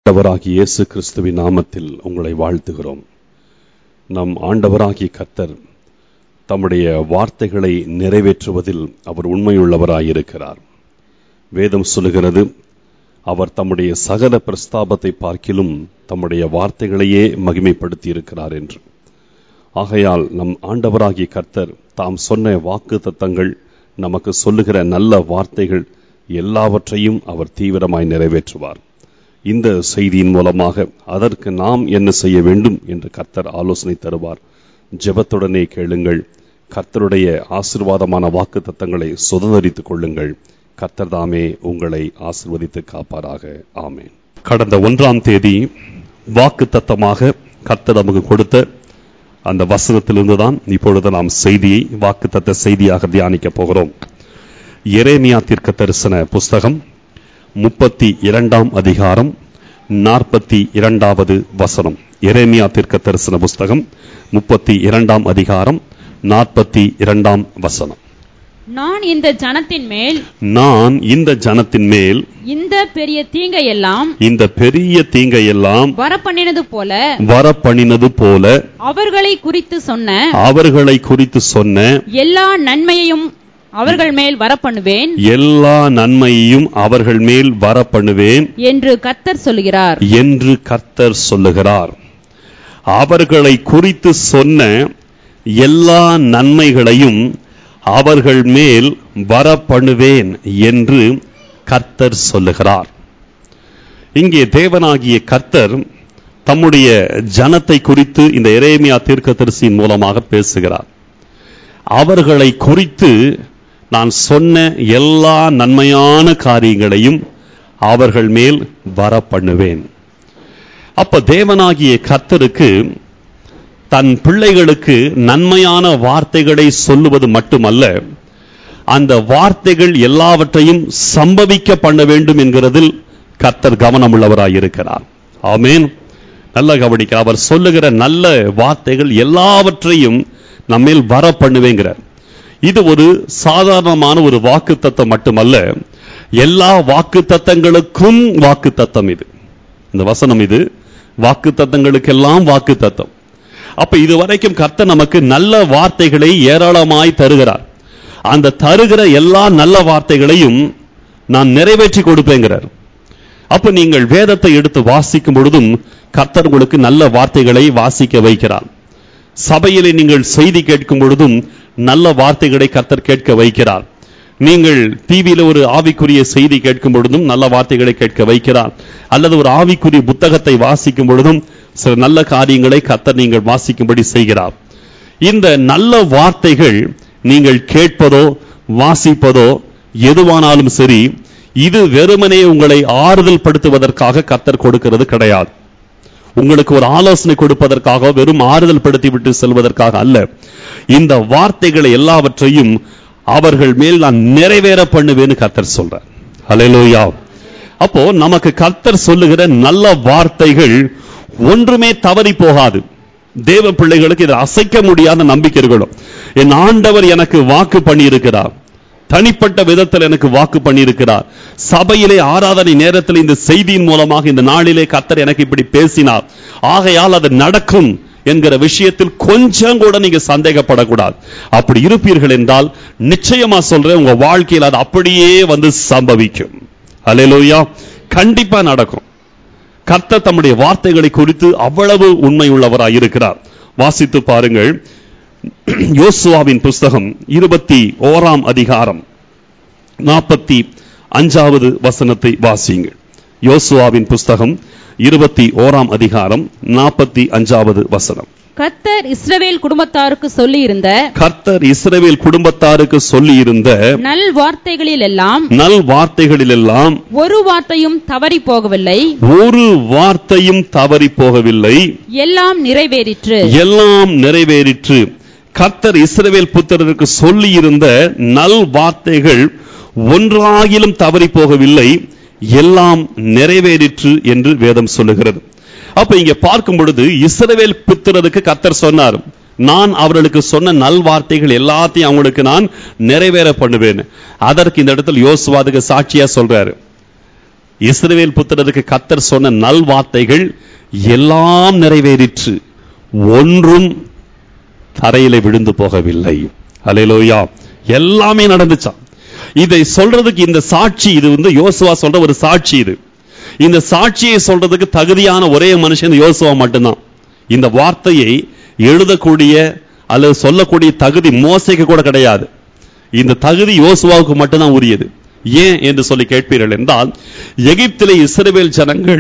ஆண்டவராகிய இயேசு கிறிஸ்துவின் நாமத்தில் உங்களை வாழ்த்துகிறோம் நம் ஆண்டவராகிய கர்த்தர் தம்முடைய வார்த்தைகளை நிறைவேற்றுவதில் அவர் உண்மையுள்ளவராயிருக்கிறார் வேதம் சொல்லுகிறது அவர் தம்முடைய சகல பிரஸ்தாபத்தை பார்க்கிலும் தம்முடைய வார்த்தைகளையே மகிமைப்படுத்தி இருக்கிறார் என்று ஆகையால் நம் ஆண்டவராகிய கர்த்தர் தாம் சொன்ன வாக்கு தத்தங்கள் நமக்கு சொல்லுகிற நல்ல வார்த்தைகள் எல்லாவற்றையும் அவர் தீவிரமாய் நிறைவேற்றுவார் இந்த செய்தியின் மூலமாக அதற்கு நாம் என்ன செய்ய வேண்டும் என்று கர்த்தர் ஆலோசனை தருவார் ஜெபத்துடனே கேளுங்கள் கர்த்தருடைய ஆசிர்வாதமான வாக்கு தத்தங்களை சுதந்திரித்துக் கொள்ளுங்கள் கர்த்தர் தாமே உங்களை ஆசிர்வதித்து காப்பாராக ஆமேன் கடந்த ஒன்றாம் தேதி வாக்கு தத்தமாக கர்த்தர் நமக்கு கொடுத்த அந்த வசனத்திலிருந்து தான் இப்பொழுது நாம் செய்தியை வாக்கு தத்த செய்தியாக தியானிக்க போகிறோம் எரேமியா தீர்க்க தரிசன புஸ்தகம் முப்பத்தி இரண்டாம் அதிகாரம் நாற்பத்தி இரண்டாவது வசனம் எரேமியா தீர்க்க தரிசன புஸ்தகம் முப்பத்தி இரண்டாம் அதிகாரம் நாற்பத்தி இரண்டாம் வசனம் நான் இந்த ஜனத்தின் மேல் நான் இந்த ஜனத்தின் மேல் இந்த பெரிய தீங்கையெல்லாம் இந்த பெரிய தீங்கையெல்லாம் வரப்பண்ணினது போல வரப்பண்ணினது போல அவர்களை குறித்து சொன்ன அவர்களை குறித்து சொன்ன எல்லா நன்மையையும் அவர்கள் மேல் வரப்பண்ணுவேன் எல்லா நன்மையையும் அவர்கள் மேல் வரப்பண்ணுவேன் என்று கர்த்தர் சொல்கிறார் என்று கர்த்தர் சொல்லுகிறார் அவர்களை குறித்து சொன்ன எல்லா நன்மைகளையும் அவர்கள் மேல் வரப்பண்ணுவேன் என்று கர்த்தர் சொல்லுகிறார் இங்கே தேவனாகிய கர்த்தர் தம்முடைய ஜனத்தை குறித்து இந்த எரேமியா தீர்க்கதரிசியின் மூலமாக பேசுகிறார் அவர்களை குறித்து நான் சொன்ன எல்லா நன்மையான காரியங்களையும் அவர்கள் மேல் வர பண்ணுவேன் அப்ப தேவனாகிய கர்த்தருக்கு தன் பிள்ளைகளுக்கு நன்மையான வார்த்தைகளை சொல்லுவது மட்டுமல்ல அந்த வார்த்தைகள் எல்லாவற்றையும் சம்பவிக்க பண்ண வேண்டும் என்கிறதில் கர்த்தர் கவனமுள்ளவராயிருக்கிறார் ஆமேன் நல்ல கவனிக்க அவர் சொல்லுகிற நல்ல வார்த்தைகள் எல்லாவற்றையும் நம்மேல் வர பண்ணுவேங்கிறார் இது ஒரு சாதாரணமான ஒரு வாக்கு தத்தம் மட்டுமல்ல எல்லா வாக்கு தத்தங்களுக்கும் வாக்கு தத்தம் இது இந்த வசனம் இது வாக்கு தத்தங்களுக்கெல்லாம் வாக்கு தத்தம் அப்ப இதுவரைக்கும் கர்த்தர் நமக்கு நல்ல வார்த்தைகளை ஏராளமாய் தருகிறார் அந்த தருகிற எல்லா நல்ல வார்த்தைகளையும் நான் நிறைவேற்றி கொடுப்பேங்கிறார் அப்ப நீங்கள் வேதத்தை எடுத்து வாசிக்கும் பொழுதும் கர்த்தர் உங்களுக்கு நல்ல வார்த்தைகளை வாசிக்க வைக்கிறார் சபையிலே நீங்கள் செய்தி கேட்கும் பொழுதும் நல்ல வார்த்தைகளை கர்த்தர் கேட்க வைக்கிறார் நீங்கள் டிவியில ஒரு ஆவிக்குரிய செய்தி கேட்கும் பொழுதும் நல்ல வார்த்தைகளை கேட்க வைக்கிறார் அல்லது ஒரு ஆவிக்குரிய புத்தகத்தை வாசிக்கும் பொழுதும் சில நல்ல காரியங்களை கர்த்தர் நீங்கள் வாசிக்கும்படி செய்கிறார் இந்த நல்ல வார்த்தைகள் நீங்கள் கேட்பதோ வாசிப்பதோ எதுவானாலும் சரி இது வெறுமனே உங்களை ஆறுதல் படுத்துவதற்காக கர்த்தர் கொடுக்கிறது கிடையாது உங்களுக்கு ஒரு ஆலோசனை கொடுப்பதற்காக வெறும் ஆறுதல் படுத்தி விட்டு செல்வதற்காக அல்ல இந்த வார்த்தைகளை எல்லாவற்றையும் அவர்கள் மேல் நான் நிறைவேற பண்ணுவேன்னு கர்த்தர் சொல்றார் ஹalleluya அப்போ நமக்கு கர்த்தர் சொல்லுகிற நல்ல வார்த்தைகள் ஒன்றுமே தவறி போகாது தேவ பிள்ளைகளுக்கு இதை அசைக்க முடியாத நம்பிக்கை இருக்கணும் என் ஆண்டவர் எனக்கு வாக்கு பண்ணியிருக்கிறார் தனிப்பட்ட விதத்தில் எனக்கு வாக்கு பண்ணியிருக்கிறார் சபையிலே ஆராதனை நேரத்தில் இந்த செய்தியின் மூலமாக இந்த நாளிலே கத்தர் எனக்கு இப்படி பேசினார் ஆகையால் அது நடக்கும் என்கிற விஷயத்தில் கொஞ்சம் கூட நீங்க சந்தேகப்படக்கூடாது அப்படி இருப்பீர்கள் என்றால் நிச்சயமா சொல்றேன் உங்க வாழ்க்கையில் அது அப்படியே வந்து சம்பவிக்கும் அலையலோயா கண்டிப்பா நடக்கும் கர்த்தர் தம்முடைய வார்த்தைகளை குறித்து அவ்வளவு உண்மை உள்ளவராய் இருக்கிறார் வாசித்து பாருங்கள் யோசுவாவின் புஸ்தகம் இருபத்தி ஓராம் அதிகாரம் நாற்பத்தி அஞ்சாவது வசனத்தை வாசியுங்கள் யோசுவாவின் புஸ்தகம் இருபத்தி ஓராம் அதிகாரம் நாற்பத்தி அஞ்சாவது வசனம் கர்த்தர் இஸ்ரவேல் குடும்பத்தாருக்கு சொல்லியிருந்த கர்த்தர் இஸ்ரவேல் குடும்பத்தாருக்கு சொல்லியிருந்த நல் வார்த்தைகளில் எல்லாம் நல் வார்த்தைகளிலெல்லாம் ஒரு வார்த்தையும் தவறி போகவில்லை ஒரு வார்த்தையும் தவறி போகவில்லை எல்லாம் நிறைவேறிற்று எல்லாம் நிறைவேறிற்று கர்த்தர் இஸ்ரவேல் புத்திரருக்கு சொல்லியிருந்த நல் வார்த்தைகள் ஒன்றாகிலும் தவறி போகவில்லை எல்லாம் நிறைவேறிற்று என்று வேதம் சொல்லுகிறது அப்ப இங்க பார்க்கும் பொழுது இஸ்ரவேல் புத்திரருக்கு கர்த்தர் சொன்னார் நான் அவர்களுக்கு சொன்ன நல்வார்த்தைகள் எல்லாத்தையும் அவங்களுக்கு நான் நிறைவேற பண்ணுவேன் அதற்கு இந்த இடத்துல யோசுவாதுக்கு சாட்சியா சொல்றாரு இஸ்ரவேல் புத்திரருக்கு கத்தர் சொன்ன நல்வார்த்தைகள் எல்லாம் நிறைவேறிற்று ஒன்றும் தரையில விழுந்து போகவில்லை அலையிலோயா எல்லாமே நடந்துச்சாம் இதை சொல்றதுக்கு இந்த சாட்சி இது வந்து யோசுவா சொல்ற ஒரு சாட்சி இது இந்த சாட்சியை சொல்றதுக்கு தகுதியான ஒரே மனுஷன் யோசுவா மட்டும்தான் இந்த வார்த்தையை எழுதக்கூடிய அல்லது சொல்லக்கூடிய தகுதி மோசைக்கு கூட கிடையாது இந்த தகுதி யோசுவாவுக்கு மட்டும்தான் உரியது ஏன் என்று சொல்லி கேட்பீர்கள் என்றால் எகிப்திலே இஸ்ரவேல் ஜனங்கள்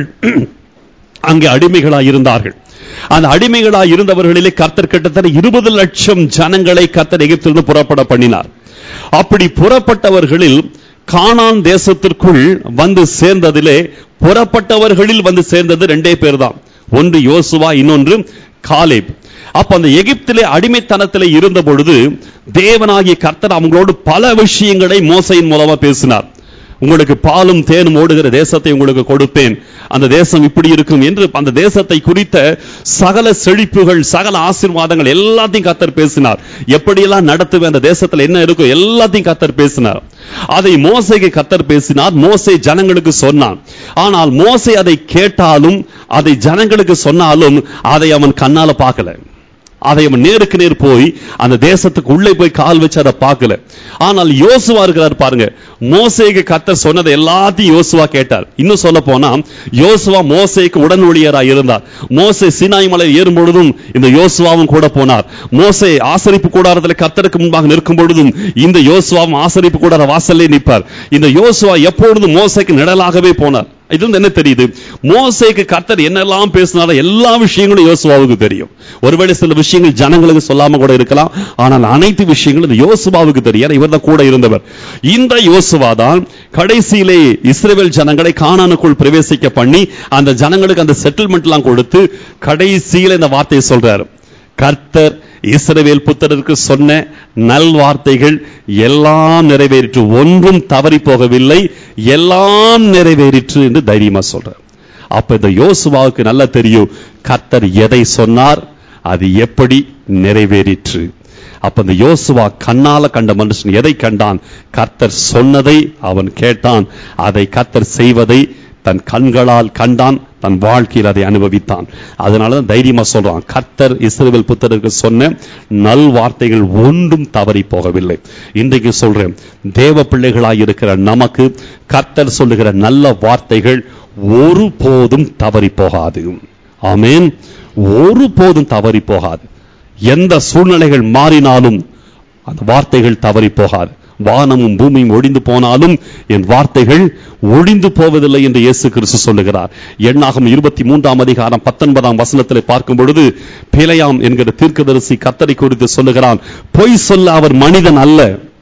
அங்கே அடிமைகளாய் இருந்தார்கள் அந்த அடிமைகளாய் இருந்தவர்களிலே கர்த்தர் கிட்டத்தட்ட இருபது லட்சம் ஜனங்களை கர்த்தர் எகிப்திலிருந்து புறப்பட பண்ணினார் அப்படி புறப்பட்டவர்களில் கானான் தேசத்திற்குள் வந்து சேர்ந்ததிலே புறப்பட்டவர்களில் வந்து சேர்ந்தது ரெண்டே பேர் தான் ஒன்று யோசுவா இன்னொன்று காலேப் அப்ப அந்த எகிப்திலே அடிமைத்தனத்திலே இருந்த பொழுது தேவனாகிய கர்த்தர் அவங்களோடு பல விஷயங்களை மோசையின் மூலமா பேசினார் உங்களுக்கு பாலும் தேனும் ஓடுகிற தேசத்தை உங்களுக்கு கொடுப்பேன் அந்த தேசம் இப்படி இருக்கும் என்று அந்த தேசத்தை குறித்த சகல செழிப்புகள் சகல ஆசீர்வாதங்கள் எல்லாத்தையும் கத்தர் பேசினார் எப்படியெல்லாம் நடத்துவேன் அந்த தேசத்துல என்ன இருக்கும் எல்லாத்தையும் கத்தர் பேசினார் அதை மோசைக்கு கத்தர் பேசினார் மோசை ஜனங்களுக்கு சொன்னான் ஆனால் மோசை அதை கேட்டாலும் அதை ஜனங்களுக்கு சொன்னாலும் அதை அவன் கண்ணால பார்க்கல அதை அவன் நேருக்கு நேர் போய் அந்த தேசத்துக்கு உள்ளே போய் கால் வச்சு அதை பார்க்கல ஆனால் யோசுவா இருக்கிறார் பாருங்க மோசேக்கு கத்தர் சொன்னதை எல்லாத்தையும் யோசுவா கேட்டார் இன்னும் சொல்ல போனா யோசுவா மோசேக்கு உடன் ஊழியராய் இருந்தார் மோசே சினாய் மலை ஏறும் பொழுதும் இந்த யோசுவாவும் கூட போனார் மோசே ஆசரிப்பு கூடாரத்தில் கத்தருக்கு முன்பாக நிற்கும் பொழுதும் இந்த யோசுவாவும் ஆசரிப்பு கூடார வாசல்லே நிற்பார் இந்த யோசுவா எப்பொழுதும் மோசைக்கு நிழலாகவே போனார் இது வந்து என்ன தெரியுது மோசைக்கு கர்த்தர் என்னெல்லாம் பேசினாரோ எல்லா விஷயங்களும் யோசுவாவுக்கு தெரியும் ஒருவேளை சில விஷயங்கள் ஜனங்களுக்கு சொல்லாம கூட இருக்கலாம் ஆனால் அனைத்து விஷயங்களும் இந்த யோசுவாவுக்கு தெரியும் ஏன்னா இவர் தான் கூட இருந்தவர் இந்த யோசுவா தான் கடைசியிலே இஸ்ரேல் ஜனங்களை கானானுக்குள் பிரவேசிக்க பண்ணி அந்த ஜனங்களுக்கு அந்த செட்டில்மெண்ட் எல்லாம் கொடுத்து கடைசியில இந்த வார்த்தையை சொல்றாரு கர்த்தர் இஸ்ரவேல் புத்தருக்கு சொன்ன நல்வார்த்தைகள் எல்லாம் நிறைவேறிற்று ஒன்றும் தவறி போகவில்லை எல்லாம் நிறைவேறிற்று என்று தைரியமா சொல்றார் அப்ப இந்த யோசுவாவுக்கு நல்லா தெரியும் கர்த்தர் எதை சொன்னார் அது எப்படி நிறைவேறிற்று அப்ப இந்த யோசுவா கண்ணால கண்ட மனுஷன் எதை கண்டான் கர்த்தர் சொன்னதை அவன் கேட்டான் அதை கர்த்தர் செய்வதை தன் கண்களால் கண்டான் தன் வாழ்க்கையில் அதை அனுபவித்தான் அதனாலதான் தைரியமா சொல்றான் கர்த்தர் இஸ்ரவேல் புத்தருக்கு சொன்ன நல் வார்த்தைகள் ஒன்றும் தவறி போகவில்லை இன்றைக்கு சொல்றேன் தேவ பிள்ளைகளாய் இருக்கிற நமக்கு கர்த்தர் சொல்லுகிற நல்ல வார்த்தைகள் ஒருபோதும் தவறி போகாது ஆமேன் ஒருபோதும் தவறி போகாது எந்த சூழ்நிலைகள் மாறினாலும் அந்த வார்த்தைகள் தவறி போகாது வானமும் பூமியும் ஒழிந்து போனாலும் என் வார்த்தைகள் ஒழிந்து போவதில்லை என்று இயேசு கிறிஸ்து சொல்லுகிறார் எண்ணாகம் இருபத்தி மூன்றாம் அதிகாரம் பத்தொன்பதாம் வசனத்தில் பார்க்கும் பொழுது பிழையாம் என்கிற தீர்க்கதரிசி கத்தரை குறித்து சொல்லுகிறான் பொய் சொல்ல அவர் மனிதன் அல்ல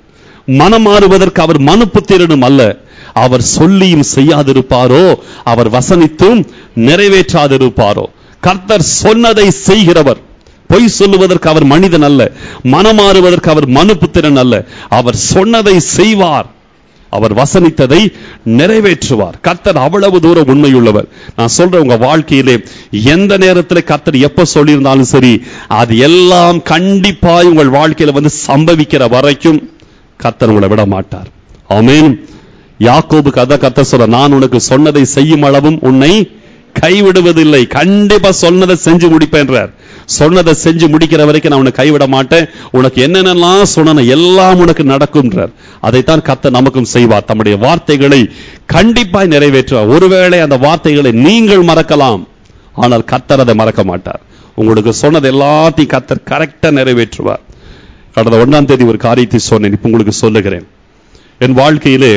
மனம் மாறுவதற்கு அவர் மனுப்புத்திரனும் அல்ல அவர் சொல்லியும் செய்யாதிருப்பாரோ அவர் வசனித்தும் நிறைவேற்றாதிருப்பாரோ கர்த்தர் சொன்னதை செய்கிறவர் பொய் சொல்லுவதற்கு அவர் மனிதன் அல்ல மனமாறுவதற்கு அவர் மனுப்புத்திறன் அல்ல அவர் சொன்னதை செய்வார் அவர் வசனித்ததை நிறைவேற்றுவார் கர்த்தர் அவ்வளவு தூரம் உண்மையுள்ளவர் நான் சொல்றேன் உங்க வாழ்க்கையிலே எந்த நேரத்தில் கர்த்தர் எப்ப சொல்லியிருந்தாலும் சரி அது எல்லாம் கண்டிப்பாய் உங்கள் வாழ்க்கையில வந்து சம்பவிக்கிற வரைக்கும் கர்த்தர் உங்களை விட மாட்டார் ஆமேன் யாக்கோபுக்கு அதான் கர்த்தர் சொல்ற நான் உனக்கு சொன்னதை செய்யும் அளவும் உன்னை கைவிடுவதில்லை கண்டிப்பா சொன்னதை செஞ்சு முடிப்பேன்றார் சொன்னதை செஞ்சு முடிக்கிற வரைக்கும் நான் உன்னை கைவிட மாட்டேன் உனக்கு என்னென்னலாம் சொன்ன எல்லாம் உனக்கு நடக்கும்ன்றார் அதைத்தான் கத்த நமக்கும் செய்வார் தம்முடைய வார்த்தைகளை கண்டிப்பாய் நிறைவேற்றுவார் ஒருவேளை அந்த வார்த்தைகளை நீங்கள் மறக்கலாம் ஆனால் கத்தர் அதை மறக்க மாட்டார் உங்களுக்கு சொன்னது எல்லாத்தையும் கத்தர் கரெக்டா நிறைவேற்றுவார் கடந்த ஒன்றாம் தேதி ஒரு காரியத்தை சொன்னேன் இப்ப உங்களுக்கு சொல்லுகிறேன் என் வாழ்க்கையிலே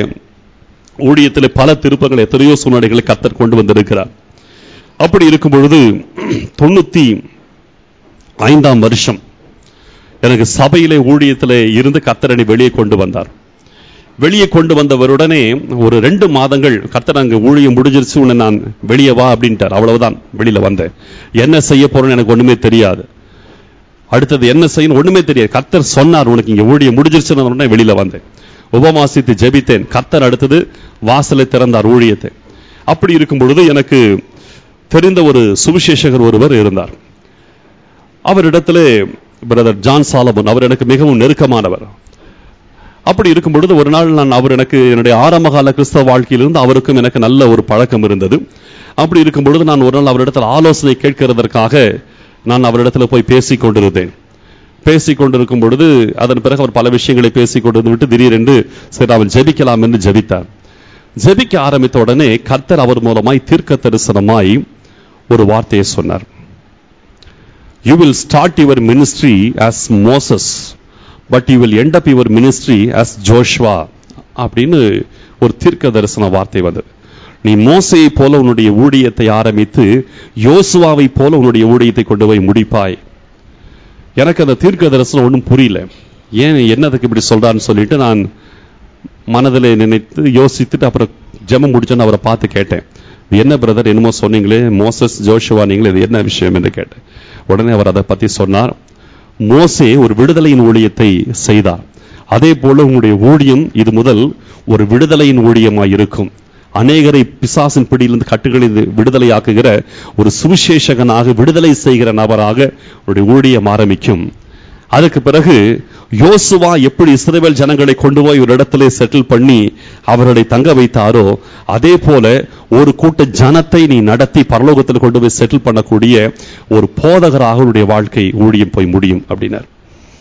ஊழியத்தில் பல திருப்பங்கள் எத்தனையோ சூழ்நிலைகளை கத்தர் கொண்டு வந்திருக்கிறார் அப்படி இருக்கும் பொழுது தொண்ணூத்தி ஐந்தாம் வருஷம் எனக்கு சபையிலே ஊழியத்திலே இருந்து கத்தரனை வெளியே கொண்டு வந்தார் வெளியே கொண்டு வந்தவருடனே ஒரு ரெண்டு மாதங்கள் கத்தர் அங்க ஊழியம் முடிஞ்சிருச்சு உன்னை நான் வெளியே வா அப்படின்ட்டார் அவ்வளவுதான் வெளியில வந்தேன் என்ன செய்ய போறேன்னு எனக்கு ஒண்ணுமே தெரியாது அடுத்தது என்ன செய்யணும் ஒண்ணுமே தெரியாது கத்தர் சொன்னார் உனக்கு இங்க ஊழியம் முடிஞ்சிருச்சுன்னு உடனே வெளியில வந்தேன் உபமாசித்து ஜெபித்தேன் கத்தர் அடுத்தது வாசலை திறந்தார் ஊழியத்தை அப்படி இருக்கும் பொழுது எனக்கு தெரிந்த ஒரு சுவிசேஷகர் ஒருவர் இருந்தார் அவரிடத்திலே பிரதர் ஜான் சாலமன் அவர் எனக்கு மிகவும் நெருக்கமானவர் அப்படி இருக்கும் பொழுது ஒரு நாள் நான் அவர் எனக்கு என்னுடைய ஆரம்ப கால கிறிஸ்தவ வாழ்க்கையிலிருந்து அவருக்கும் எனக்கு நல்ல ஒரு பழக்கம் இருந்தது அப்படி இருக்கும் பொழுது நான் ஒரு நாள் அவரிடத்தில் ஆலோசனை கேட்கிறதற்காக நான் அவரிடத்தில் போய் பேசிக் கொண்டிருந்தேன் பேசிக் கொண்டிருக்கும் பொழுது அதன் பிறகு அவர் பல விஷயங்களை பேசிக் கொண்டிருந்து விட்டு திடீரென்று சரி அவன் ஜெபிக்கலாம் என்று ஜெபித்தார் ஜெபிக்க ஆரம்பித்த உடனே கர்த்தர் அவர் மூலமாய் தீர்க்க தரிசனமாய் ஒரு வார்த்தையை சொன்னார் you will start your ministry as Moses but you will end up your ministry as Joshua அப்படின்னு ஒரு தீர்க்க தரிசன வார்த்தை வந்தது நீ மோசையை போல உன்னுடைய ஊழியத்தை ஆரம்பித்து யோசுவாவை போல உன்னுடைய ஊழியத்தை கொண்டு போய் முடிப்பாய் எனக்கு அந்த தீர்க்க தரிசனம் ஒன்றும் புரியல ஏன் என்னதுக்கு இப்படி சொல்றான்னு சொல்லிட்டு நான் மனதில் நினைத்து யோசித்துட்டு அப்புறம் ஜெபம் முடிச்சோன்னு அவரை பார்த்து கேட்டேன் இது என்ன பிரதர் என்னமோ சொன்னீங்களே மோசஸ் ஜோஷுவா நீங்களே இது என்ன விஷயம் என்று கேட்டேன் உடனே அவர் அதை பத்தி சொன்னார் மோசே ஒரு விடுதலையின் ஊழியத்தை செய்தார் அதே போல உங்களுடைய ஊழியம் இது முதல் ஒரு விடுதலையின் ஊழியமாய் இருக்கும் அநேகரை பிசாசின் பிடியிலிருந்து கட்டுகளில் விடுதலையாக்குகிற ஒரு சுவிசேஷகனாக விடுதலை செய்கிற நபராக உங்களுடைய ஊழியம் ஆரம்பிக்கும் அதுக்கு பிறகு யோசுவா எப்படி இஸ்ரவேல் ஜனங்களை கொண்டு போய் ஒரு இடத்திலே செட்டில் பண்ணி அவர்களை தங்க வைத்தாரோ அதே போல ஒரு கூட்ட ஜனத்தை நீ நடத்தி பரலோகத்தில் கொண்டு போய் செட்டில் பண்ணக்கூடிய ஒரு போதகராக உன்னுடைய வாழ்க்கை ஊழியம் போய் முடியும் அப்படின்னார்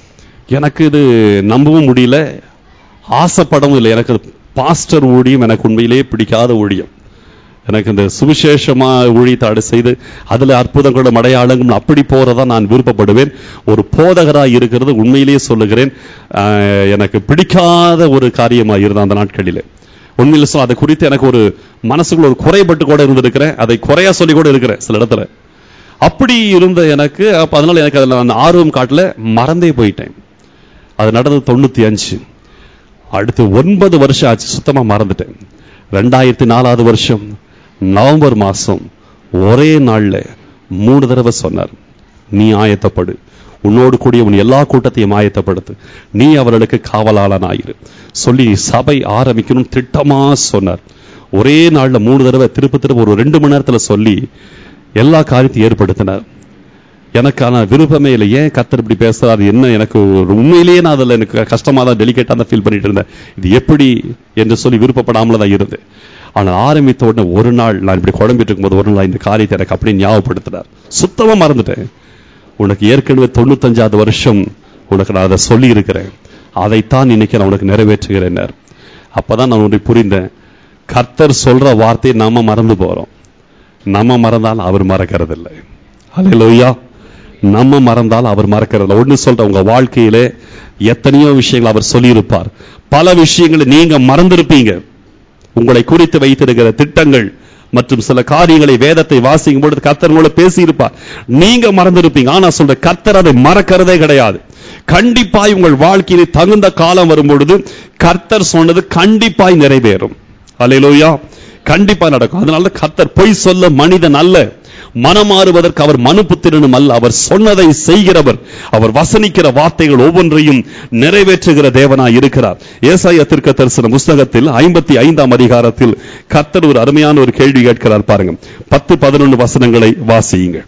எனக்கு இது நம்பவும் முடியல ஆசைப்படவும் இல்லை எனக்கு பாஸ்டர் ஊழியம் எனக்கு உண்மையிலேயே பிடிக்காத ஊழியம் எனக்கு இந்த சுவிசேஷமா ஊழியத்தாடு செய்து அதுல அற்புதங்களும் அடையாளங்களும் அப்படி போறதா நான் விருப்பப்படுவேன் ஒரு போதகராய் இருக்கிறது உண்மையிலேயே சொல்லுகிறேன் ஆஹ், எனக்கு பிடிக்காத ஒரு காரியமா இருந்த அந்த நாட்களிலே உண்மையில சொல்ல அதை குறித்து எனக்கு ஒரு மனசுக்குள்ள ஒரு குறைபட்டு கூட இருந்திருக்கிறேன் அதை குறையா சொல்லி கூட இருக்கிறேன் சில இடத்துல அப்படி இருந்த எனக்கு அப்ப அதனால எனக்கு அதுல நான் ஆர்வம் காட்டல மறந்தே போயிட்டேன் அது நடந்தது தொண்ணூத்தி அஞ்சு அடுத்து ஒன்பது வருஷம் ஆச்சு சுத்தமா மறந்துட்டேன் ரெண்டாயிரத்தி நாலாவது வருஷம் நவம்பர் மாசம் ஒரே நாள்ல மூணு தடவை சொன்னார் நீ ஆயத்தப்படு உன்னோடு கூடிய உன் எல்லா கூட்டத்தையும் ஆயத்தப்படுத்து நீ அவர்களுக்கு காவலாளன் ஆயிரு சொல்லி சபை ஆரம்பிக்கணும் திட்டமா சொன்னார் ஒரே நாள்ல மூணு தடவை திருப்ப திருப்ப ஒரு ரெண்டு மணி நேரத்துல சொல்லி எல்லா காரியத்தையும் ஏற்படுத்தினார் எனக்கு ஆனா விருப்பமே இல்லை ஏன் கத்தர் இப்படி பேசுறாரு என்ன எனக்கு ஒரு உண்மையிலேயே நான் அதில் எனக்கு கஷ்டமா தான் டெலிகேட்டா தான் ஃபீல் பண்ணிட்டு இருந்தேன் இது எப்படி என்று சொல்லி விருப்பப்படாமல தான் இருந்தேன் ஆனால் ஆரம்பித்த உடனே ஒரு நாள் நான் இப்படி குழம்பிட்டு இருக்கும்போது ஒரு நாள் இந்த காரியத்தை எனக்கு அப்படியே ஞாபகப்படுத்தினார் சுத்தமா மறந்துட்டேன் உனக்கு ஏற்கனவே தொண்ணூத்தஞ்சாவது வருஷம் உனக்கு நான் அதை சொல்லி இருக்கிறேன் அதைத்தான் இன்னைக்கு நான் உனக்கு நிறைவேற்றுகிறேன் அப்பதான் நான் உன்னை புரிந்தேன் கர்த்தர் சொல்ற வார்த்தையை நாம மறந்து போறோம் நம்ம மறந்தால் அவர் மறக்கிறது இல்லை அல்லேலூயா நம்ம மறந்தால் அவர் மறக்கிறது ஒண்ணு சொல்ற உங்க வாழ்க்கையிலே எத்தனையோ விஷயங்கள் அவர் சொல்லியிருப்பார் பல விஷயங்களை நீங்க மறந்திருப்பீங்க உங்களை குறித்து வைத்திருக்கிற திட்டங்கள் மற்றும் சில காரியங்களை வேதத்தை வாசிக்கும் பொழுது கர்த்தர் உங்களை பேசியிருப்பார் நீங்க மறந்திருப்பீங்க ஆனா சொல்ற கர்த்தர் அதை மறக்கிறதே கிடையாது கண்டிப்பாய் உங்கள் வாழ்க்கையில் தகுந்த காலம் வரும் பொழுது கர்த்தர் சொன்னது கண்டிப்பாய் நிறைவேறும் அல்லேலூயா கண்டிப்பா நடக்கும் அதனால கர்த்தர் பொய் சொல்ல மனிதன் அல்ல மனமாறுவதற்கு அவர் மனுபுத்திரனும் அல்ல அவர் சொன்னதை செய்கிறவர் அவர் வசனிக்கிற வார்த்தைகள் ஒவ்வொன்றையும் நிறைவேற்றுகிற தேவனாய் இருக்கிறார் ஏசாய தீர்க்க தரிசன புஸ்தகத்தில் ஐம்பத்தி ஐந்தாம் அதிகாரத்தில் கர்த்தர் ஒரு அருமையான ஒரு கேள்வி கேட்கிறார் பாருங்க பத்து பதினொன்று வசனங்களை வாசியுங்க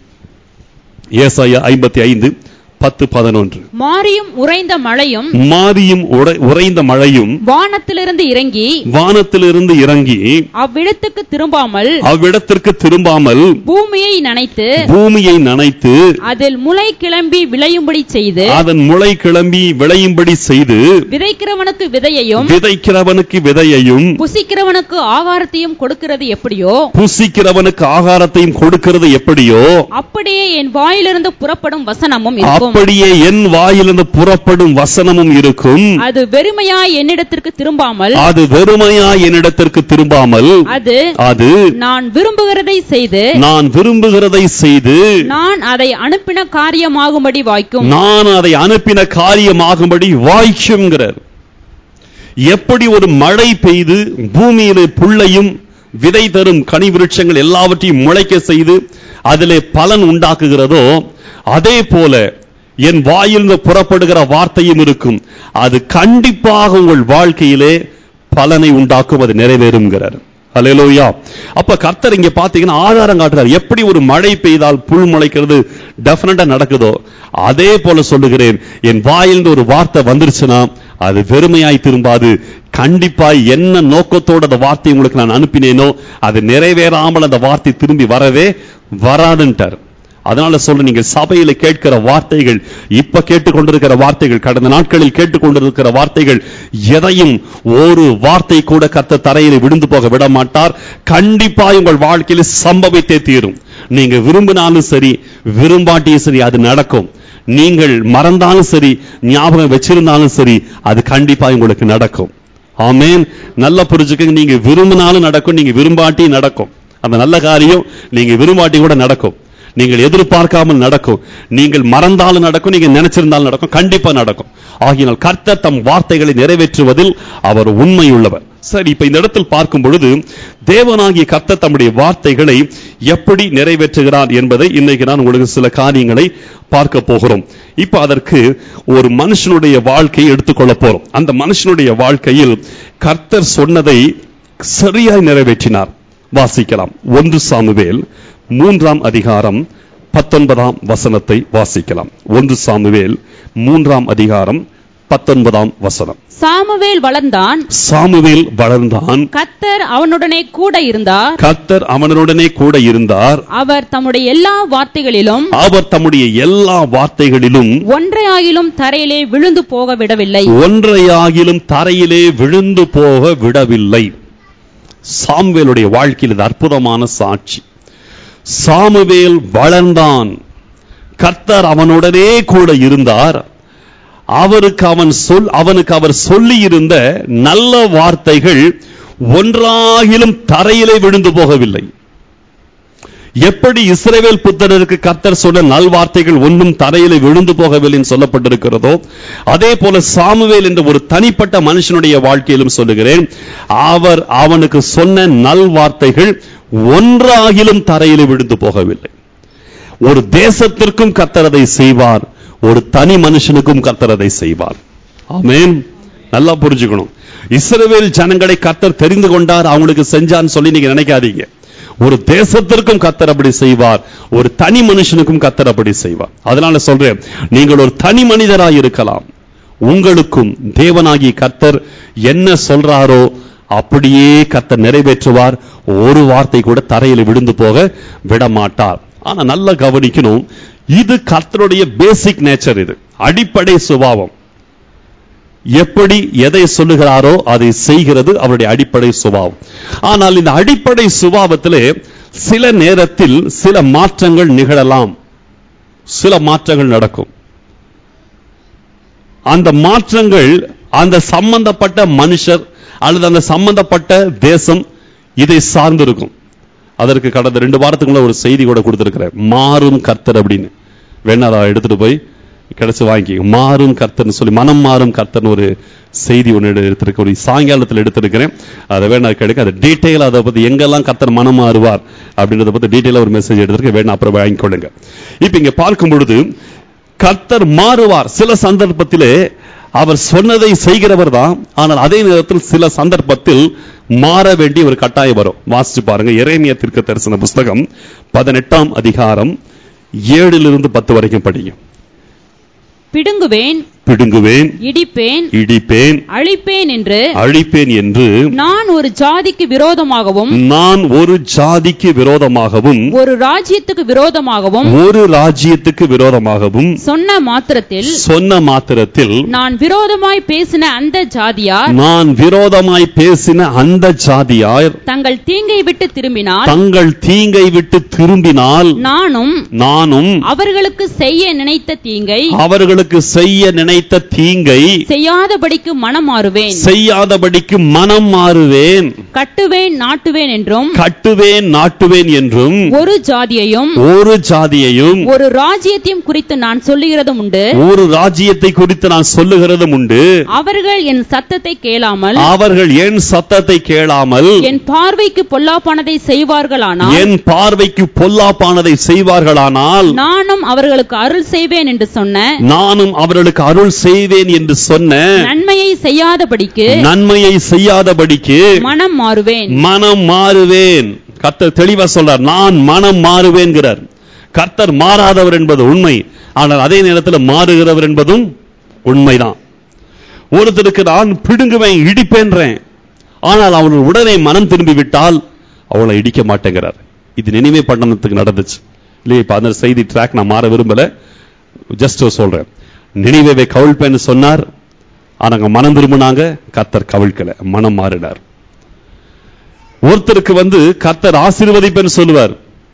ஏசாயா ஐம்பத்தி ஐந்து பத்து பதினொன்று மாரியும் உறைந்த மழையும் மாரியும் உறை- உறைந்த மழையும் வானத்திலிருந்து இறங்கி வானத்திலிருந்து இறங்கி அவ்விடத்துக்கு திரும்பாமல் அவ்விடத்திற்கு திரும்பாமல் பூமியை நனைத்து பூமியை நனைத்து அதில் முளை கிளம்பி விளையும்படி செய்து அதன் முளை கிளம்பி விளையும்படி செய்து விதைக்கிறவனுக்கு விதையையும் விதைக்கிறவனுக்கு விதையையும் புசிக்கிறவனுக்கு ஆகாரத்தையும் கொடுக்கிறது எப்படியோ புசிக்கிறவனுக்கு ஆகாரத்தையும் கொடுக்கிறது எப்படியோ அப்படியே என் வாயிலிருந்து புறப்படும் வசனமும் இருக்கும் அப்படியே என் வாயிலிருந்து புறப்படும் வசனமும் இருக்கும் அது வெறுமையாய் என்னிடத்திற்கு திரும்பாமல் அது வெறுமையா என்னிடத்திற்கு திரும்பாமல் அது அது நான் விரும்புகிறதை செய்து நான் விரும்புகிறதை செய்து நான் அதை அனுப்பின காரியமாகும்படி வாய்க்கும் நான் அதை அனுப்பின காரியமாகும்படி வாய்க்குங்கிறார் எப்படி ஒரு மழை பெய்து பூமியிலே புல்லையும் விதை தரும் கனி விருட்சங்கள் எல்லாவற்றையும் முளைக்க செய்து அதிலே பலன் உண்டாக்குகிறதோ அதே போல என் வாயிலிருந்து புறப்படுகிற வார்த்தையும் இருக்கும் அது கண்டிப்பாக உங்கள் வாழ்க்கையிலே பலனை உண்டாக்கும் அது நிறைவேறுங்கிறார் அல்லேலூயா அப்ப கர்த்தர் இங்க பாத்தீங்கன்னா ஆதாரம் காட்டுறார் எப்படி ஒரு மழை பெய்தால் புல் முளைக்கிறது டெஃபினட்டா நடக்குதோ அதே போல சொல்லுகிறேன் என் வாயிலிருந்து ஒரு வார்த்தை வந்துருச்சுன்னா அது வெறுமையாய் திரும்பாது கண்டிப்பாய் என்ன நோக்கத்தோட அந்த வார்த்தை உங்களுக்கு நான் அனுப்பினேனோ அது நிறைவேறாமல் அந்த வார்த்தை திரும்பி வரவே வராதுன்ட்டார் அதனால சொல்ல நீங்க சபையில கேட்கிற வார்த்தைகள் இப்ப கேட்டுக்கொண்டிருக்கிற வார்த்தைகள் கடந்த நாட்களில் கேட்டுக்கொண்டிருக்கிற வார்த்தைகள் எதையும் ஒரு வார்த்தை கூட கத்த தரையில விழுந்து போக விட மாட்டார் கண்டிப்பா உங்கள் வாழ்க்கையில சம்பவித்தே தீரும் நீங்க விரும்பினாலும் சரி விரும்பாட்டியும் சரி அது நடக்கும் நீங்கள் மறந்தாலும் சரி ஞாபகம் வச்சிருந்தாலும் சரி அது கண்டிப்பா உங்களுக்கு நடக்கும் ஆமென் நல்லா புரிஞ்சுக்கங்க நீங்க விரும்பினாலும் நடக்கும் நீங்க விரும்பாட்டி நடக்கும் அந்த நல்ல காரியம் நீங்க விரும்பாட்டி கூட நடக்கும் நீங்கள் எதிர்பார்க்காமல் நடக்கும் நீங்கள் மறந்தாலும் நடக்கும் நீங்க நினைச்சிருந்தாலும் நடக்கும் கண்டிப்பா நடக்கும் ஆகினால் கர்த்தர் தம் வார்த்தைகளை நிறைவேற்றுவதில் அவர் உண்மையுள்ளவர் சரி இப்ப இந்த இடத்தில் பார்க்கும் பொழுது தேவனாகிய கர்த்தர் தம்முடைய வார்த்தைகளை எப்படி நிறைவேற்றுகிறார் என்பதை இன்னைக்கு நான் உங்களுக்கு சில காரியங்களை பார்க்க போகிறோம் இப்ப அதற்கு ஒரு மனுஷனுடைய வாழ்க்கையை எடுத்துக்கொள்ள போறோம் அந்த மனுஷனுடைய வாழ்க்கையில் கர்த்தர் சொன்னதை சரியாய் நிறைவேற்றினார் வாசிக்கலாம் ஒன்று சாமுவேல் மூன்றாம் அதிகாரம் பத்தொன்பதாம் வசனத்தை வாசிக்கலாம் ஒன்று சாமுவேல் மூன்றாம் அதிகாரம் பத்தொன்பதாம் வசனம் சாமுவேல் வளர்ந்தான் சாமுவேல் வளர்ந்தான் கத்தர் அவனுடனே கூட இருந்தார் கர்த்தர் அவனுடனே கூட இருந்தார் அவர் தம்முடைய எல்லா வார்த்தைகளிலும் அவர் தம்முடைய எல்லா வார்த்தைகளிலும் ஒன்றையாகிலும் தரையிலே விழுந்து போக விடவில்லை ஒன்றையாகிலும் தரையிலே விழுந்து போக விடவில்லை சாமுவேலுடைய வாழ்க்கையில் இது அற்புதமான சாட்சி சாமுவேல் வளர்ந்தான் கர்த்தர் அவனுடனே கூட இருந்தார் அவருக்கு அவன் சொல் அவனுக்கு அவர் சொல்லி இருந்த நல்ல வார்த்தைகள் ஒன்றாகிலும் தரையிலே விழுந்து போகவில்லை எப்படி இஸ்ரவேல் புத்தருக்கு கர்த்தர் சொன்ன நல்வார்த்தைகள் ஒன்றும் தரையிலே விழுந்து போகவில்லை என்று சொல்லப்பட்டிருக்கிறதோ அதே போல சாமுவேல் என்ற ஒரு தனிப்பட்ட மனுஷனுடைய வாழ்க்கையிலும் சொல்லுகிறேன் அவர் அவனுக்கு சொன்ன நல்வார்த்தைகள் ஒன்றாகிலும் தரையிலே விழுந்து போகவில்லை ஒரு தேசத்திற்கும் கர்த்தர் அதை செய்வார் ஒரு தனி மனுஷனுக்கும் கர்த்தர் அதை செய்வார் ஆமென் நல்லா புரிஞ்சுக்கணும் இஸ்ரவேல் ஜனங்களை கர்த்தர் தெரிந்து கொண்டார் அவங்களுக்கு செஞ்சான்னு சொல்லி நீங்க நினைக்காதீங்க ஒரு தேசத்திற்கும் கர்த்தர் அப்படி செய்வார் ஒரு தனி மனுஷனுக்கும் கர்த்தர் அப்படி செய்வார் அதனால சொல்றேன் நீங்கள் ஒரு தனி மனிதராய் இருக்கலாம் உங்களுக்கும் தேவனாகிய கர்த்தர் என்ன சொல்றாரோ அப்படியே கர்த்தர் நிறைவேற்றுவார் ஒரு வார்த்தை கூட தரையில் விழுந்து போக விட மாட்டார் ஆனா நல்லா கவனிக்கணும் இது கர்த்தருடைய பேசிக் நேச்சர் இது அடிப்படை சுபாவம் எப்படி எதை சொல்லுகிறாரோ அதை செய்கிறது அவருடைய அடிப்படை சுபாவம் ஆனால் இந்த அடிப்படை சுபாவத்திலே சில நேரத்தில் சில மாற்றங்கள் நிகழலாம் சில மாற்றங்கள் நடக்கும் அந்த மாற்றங்கள் அந்த சம்பந்தப்பட்ட மனுஷர் அல்லது அந்த சம்பந்தப்பட்ட தேசம் இதை சார்ந்திருக்கும் அதற்கு கடந்த ரெண்டு வாரத்துக்குள்ள ஒரு செய்தி கூட கொடுத்திருக்கிறேன் மாறும் கர்த்தர் அப்படின்னு வேணா அதை எடுத்துட்டு போய் கிடைச்சு வாங்கி மாறும் கர்த்தர்னு சொல்லி மனம் மாறும் கர்த்தர்னு ஒரு செய்தி ஒன்று எடுத்திருக்க ஒரு சாயங்காலத்தில் எடுத்திருக்கிறேன் அதை வேணா கிடைக்க அதை டீட்டெயில் அதை பத்தி எங்கெல்லாம் கர்த்தர் மனம் மாறுவார் அப்படின்றத பத்தி டீட்டெயிலாக ஒரு மெசேஜ் எடுத்திருக்க வேணா அப்புறம் வாங்கிக்கொள்ளுங்க இப்போ இங்க பார்க்கும் பொழுது கர்த்தர் மாறுவார் சில சந்தர்ப்பத்திலே அவர் சொன்னதை செய்கிறவர் தான் ஆனால் அதே நேரத்தில் சில சந்தர்ப்பத்தில் மாற வேண்டிய ஒரு கட்டாயம் வரும் வாசிச்சு பாருங்க எரேமியா தீர்க்க தரிசன புஸ்தகம் பதினெட்டாம் அதிகாரம் ஏழிலிருந்து பத்து வரைக்கும் படிங்க பிடுங்குவேன் பிடுங்குவேன் இடிப்பேன் இடிப்பேன் அழிப்பேன் என்று அழிப்பேன் என்று நான் ஒரு ஜாதிக்கு விரோதமாகவும் நான் ஒரு ஜாதிக்கு விரோதமாகவும் ஒரு ராஜ்யத்துக்கு விரோதமாகவும் ஒரு ராஜ்யத்துக்கு விரோதமாகவும் சொன்ன மாத்திரத்தில் சொன்ன மாத்திரத்தில் நான் விரோதமாய் பேசின அந்த ஜாதியார் நான் விரோதமாய் பேசின அந்த ஜாதியார் தங்கள் தீங்கை விட்டு திரும்பினால் தங்கள் தீங்கை விட்டு திரும்பினால் நானும் நானும் அவர்களுக்கு செய்ய நினைத்த தீங்கை அவர்களுக்கு செய்ய நினைத்த தீங்கை செய்யாதபடிக்கு மனம் மாறுவேன் செய்யாதபடிக்கு மனம் மாறுவேன் கட்டுவேன் நாட்டுவேன் என்றும் கட்டுவேன் நாட்டுவேன் என்றும் ஒரு ஜாதியையும் ஒரு ஜாதியையும் ஒரு ராஜ்யத்தையும் குறித்து நான் சொல்லுகிறதும் உண்டு ஒரு ராஜ்யத்தை குறித்து நான் சொல்லுகிறதும் உண்டு அவர்கள் என் சத்தத்தை கேளாமல் அவர்கள் என் சத்தத்தை கேளாமல் என் பார்வைக்கு பொல்லாப்பானதை செய்வார்களானால் என் பார்வைக்கு பொல்லாப்பானதை செய்வார்களானால் நானும் அவர்களுக்கு அருள் செய்வேன் என்று சொன்ன நானும் அவர்களுக்கு அருள் செய்வேன் என்று சொன்ன நன்மையை செய்யாதபடிக்கு நன்மையை செய்யாதபடிக்கு மனம் மாறுவேன் மனம் மாறுவேன் கர்த்தர் தெளிவா சொல்றார் நான் மனம் மாறுவேன்கிறார் கர்த்தர் மாறாதவர் என்பது உண்மை ஆனால் அதே நேரத்தில் மாறுகிறவர் என்பதும் உண்மைதான் ஒருத்தருக்கு நான் பிடுங்குவேன் இடிப்பேன்றேன் ஆனால் அவன் உடனே மனம் திரும்பி விட்டால் அவளை இடிக்க மாட்டேங்கிறார் இது நினைவே பட்டணத்துக்கு நடந்துச்சு இல்லையா இப்ப அந்த செய்தி ட்ராக் நான் மாற விரும்பல ஜஸ்ட் சொல்றேன் நினைவே கவிழ்ப்பேன்னு சொன்னார் ஆனா அங்க மனம் திரும்பினாங்க கத்தர் கவிழ்க்கல மனம் மாறினார் ஒருத்தருக்கு வந்து கத்தர் ஆசீர்வதிப்பேன்னு சொல்லுவார்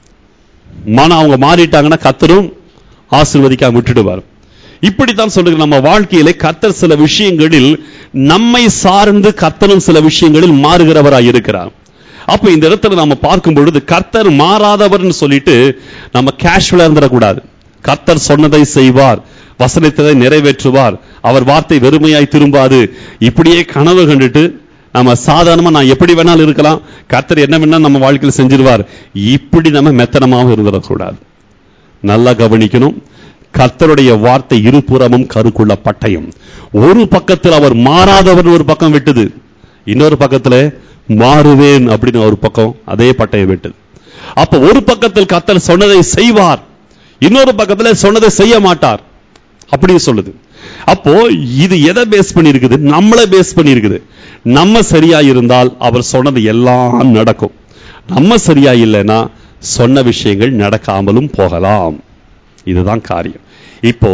மனம் அவங்க மாறிட்டாங்கன்னா கத்தரும் ஆசீர்வதிக்காம விட்டுடுவார் இப்படித்தான் சொல்லுங்க நம்ம வாழ்க்கையிலே கத்தர் சில விஷயங்களில் நம்மை சார்ந்து கத்தரும் சில விஷயங்களில் மாறுகிறவராய் இருக்கிறார் அப்ப இந்த இடத்துல நம்ம பார்க்கும் பொழுது கர்த்தர் மாறாதவர்னு சொல்லிட்டு நம்ம கேஷுவலா இருந்துடக்கூடாது கர்த்தர் சொன்னதை செய்வார் வசனத்தை நிறைவேற்றுவார் அவர் வார்த்தை வெறுமையாய் திரும்பாது இப்படியே கனவு கண்டுட்டு நம்ம சாதாரணமா நான் எப்படி வேணாலும் இருக்கலாம் கர்த்தர் என்ன வேணா நம்ம வாழ்க்கையில் செஞ்சிருவார் இப்படி நம்ம மெத்தனமாகவும் இருந்துடக்கூடாது நல்லா கவனிக்கணும் கர்த்தருடைய வார்த்தை இருபுறமும் கருக்குள்ள பட்டயம் ஒரு பக்கத்தில் அவர் மாறாதவர் ஒரு பக்கம் விட்டது இன்னொரு பக்கத்துல மாறுவேன் அப்படின்னு ஒரு பக்கம் அதே பட்டயம் விட்டது அப்ப ஒரு பக்கத்தில் கர்த்தர் சொன்னதை செய்வார் இன்னொரு பக்கத்துல சொன்னதை செய்ய மாட்டார் அப்படி சொல்லுது அப்போ இது எதை பேஸ் பண்ணி இருக்குது நம்மளை பேஸ் பண்ணி இருக்குது நம்ம சரியா இருந்தால் அவர் சொன்னது எல்லாம் நடக்கும் நம்ம சரியா இல்லைன்னா சொன்ன விஷயங்கள் நடக்காமலும் போகலாம் இதுதான் காரியம் இப்போ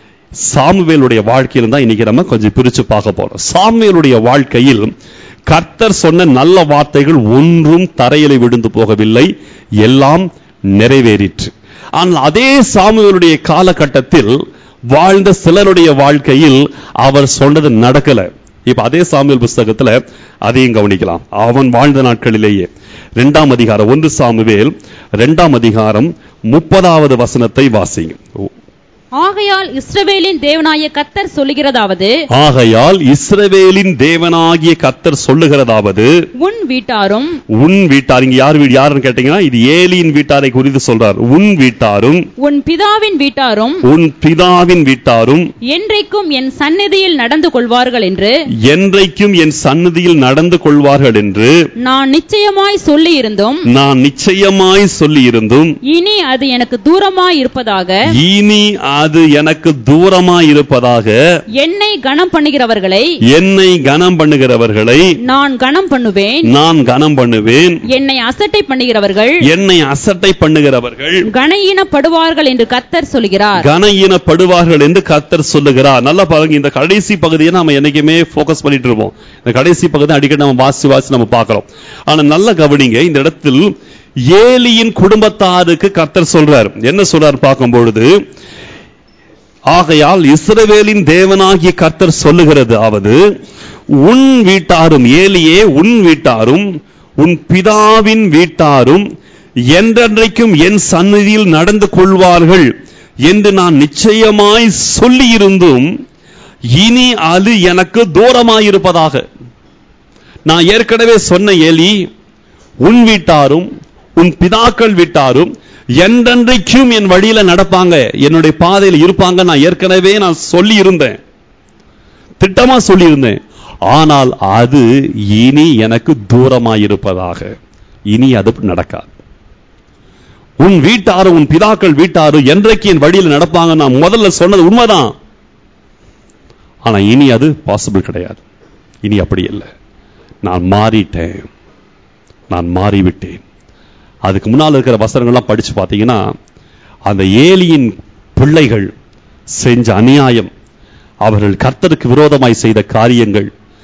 சாமுவேலுடைய வாழ்க்கையில் தான் இன்னைக்கு நம்ம கொஞ்சம் பிரிச்சு பார்க்க போறோம் சாமுவேலுடைய வாழ்க்கையில் கர்த்தர் சொன்ன நல்ல வார்த்தைகள் ஒன்றும் தரையில விழுந்து போகவில்லை எல்லாம் நிறைவேறிற்று ஆனால் அதே சாமுவேலுடைய காலகட்டத்தில் வாழ்ந்த சிலருடைய வாழ்க்கையில் அவர் சொன்னது நடக்கல இப்ப அதே சாமுவேல் புஸ்தகத்துல அதையும் கவனிக்கலாம் அவன் வாழ்ந்த நாட்களிலேயே இரண்டாம் அதிகாரம் ஒன்று சாமுவேல் இரண்டாம் அதிகாரம் முப்பதாவது வசனத்தை வாசிங்க ஆகையால் இஸ்ரவேலின் தேவனாய கத்தர் சொல்லுகிறதாவது ஆகையால் இஸ்ரவேலின் தேவனாகிய கர்த்தர் சொல்லுகிறதாவது உன் வீட்டாரும் உன் வீட்டார் இங்க யார் வீடு யாருன்னு கேட்டீங்கன்னா இது ஏலியின் வீட்டாரை குறித்து சொல்றார் உன் வீட்டாரும் உன் பிதாவின் வீட்டாரும் உன் பிதாவின் வீட்டாரும் என்றைக்கும் என் சந்நிதியில் நடந்து கொள்வார்கள் என்று என்றைக்கும் என் சந்நிதியில் நடந்து கொள்வார்கள் என்று நான் நிச்சயமாய் சொல்லியிருந்தும் நான் நிச்சயமாய் சொல்லியிருந்தும் இனி அது எனக்கு தூரமாய் இருப்பதாக இனி அது எனக்கு தூரமாய் இருப்பதாக என்னை கனம் பண்ணுகிறவர்களை என்னை கனம் பண்ணுகிறவர்களை நான் கனம் பண்ணுவேன் நான் கனம் பண்ணுவேன் என்னை அசட்டை பண்ணுகிறவர்கள் என்னை அசட்டை பண்ணுகிறவர்கள் கனஈனப்படுவார்கள் என்று கத்தர் சொல்கிறார் கனஈனப்படுவார்கள் என்று கர்த்தர் சொல்லுகிறார் நல்லா பாருங்க இந்த கடைசி பகுதியை நம்ம என்னைக்குமே ஃபோக்கஸ் பண்ணிட்டு இருப்போம் இந்த கடைசி பகுதி அடிக்கடி நம்ம வாசி வாசி நம்ம பார்க்கிறோம் ஆனா நல்லா கவனிங்க இந்த இடத்தில் ஏலியின் குடும்பத்தாருக்கு கர்த்தர் சொல்றார் என்ன சொல்றார் பார்க்கும் பொழுது ஆகையால் இஸ்ரவேலின் தேவனாகிய கர்த்தர் சொல்லுகிறது அவது உன் வீட்டாரும் ஏலியே உன் வீட்டாரும் உன் பிதாவின் வீட்டாரும் என்றென்றைக்கும் என் சந்நிதியில் நடந்து கொள்வார்கள் என்று நான் நிச்சயமாய் சொல்லியிருந்தும் இனி அது எனக்கு தூரமாயிருப்பதாக நான் ஏற்கனவே சொன்ன ஏலி உன் வீட்டாரும் உன் பிதாக்கள் வீட்டாரும் என்றென்றைக்கும் என் வழியில நடப்பாங்க என்னுடைய பாதையில் இருப்பாங்க நான் ஏற்கனவே நான் சொல்லி இருந்தேன் திட்டமா சொல்லி இருந்தேன் ஆனால் அது இனி எனக்கு தூரமாயிருப்பதாக இனி அது நடக்காது உன் வீட்டாரும் உன் பிதாக்கள் வீட்டாரும் என்றைக்கு என் வழியில் நடப்பாங்க நான் முதல்ல சொன்னது உண்மைதான் ஆனா இனி அது பாசிபிள் கிடையாது இனி அப்படி இல்லை நான் மாறிட்டேன் நான் மாறிவிட்டேன் அதுக்கு முன்னால் இருக்கிற வசனங்கள்லாம் படிச்சு பார்த்தீங்கன்னா அந்த ஏலியின் பிள்ளைகள் செஞ்ச அநியாயம் அவர்கள் கர்த்தருக்கு விரோதமாய் செய்த காரியங்கள்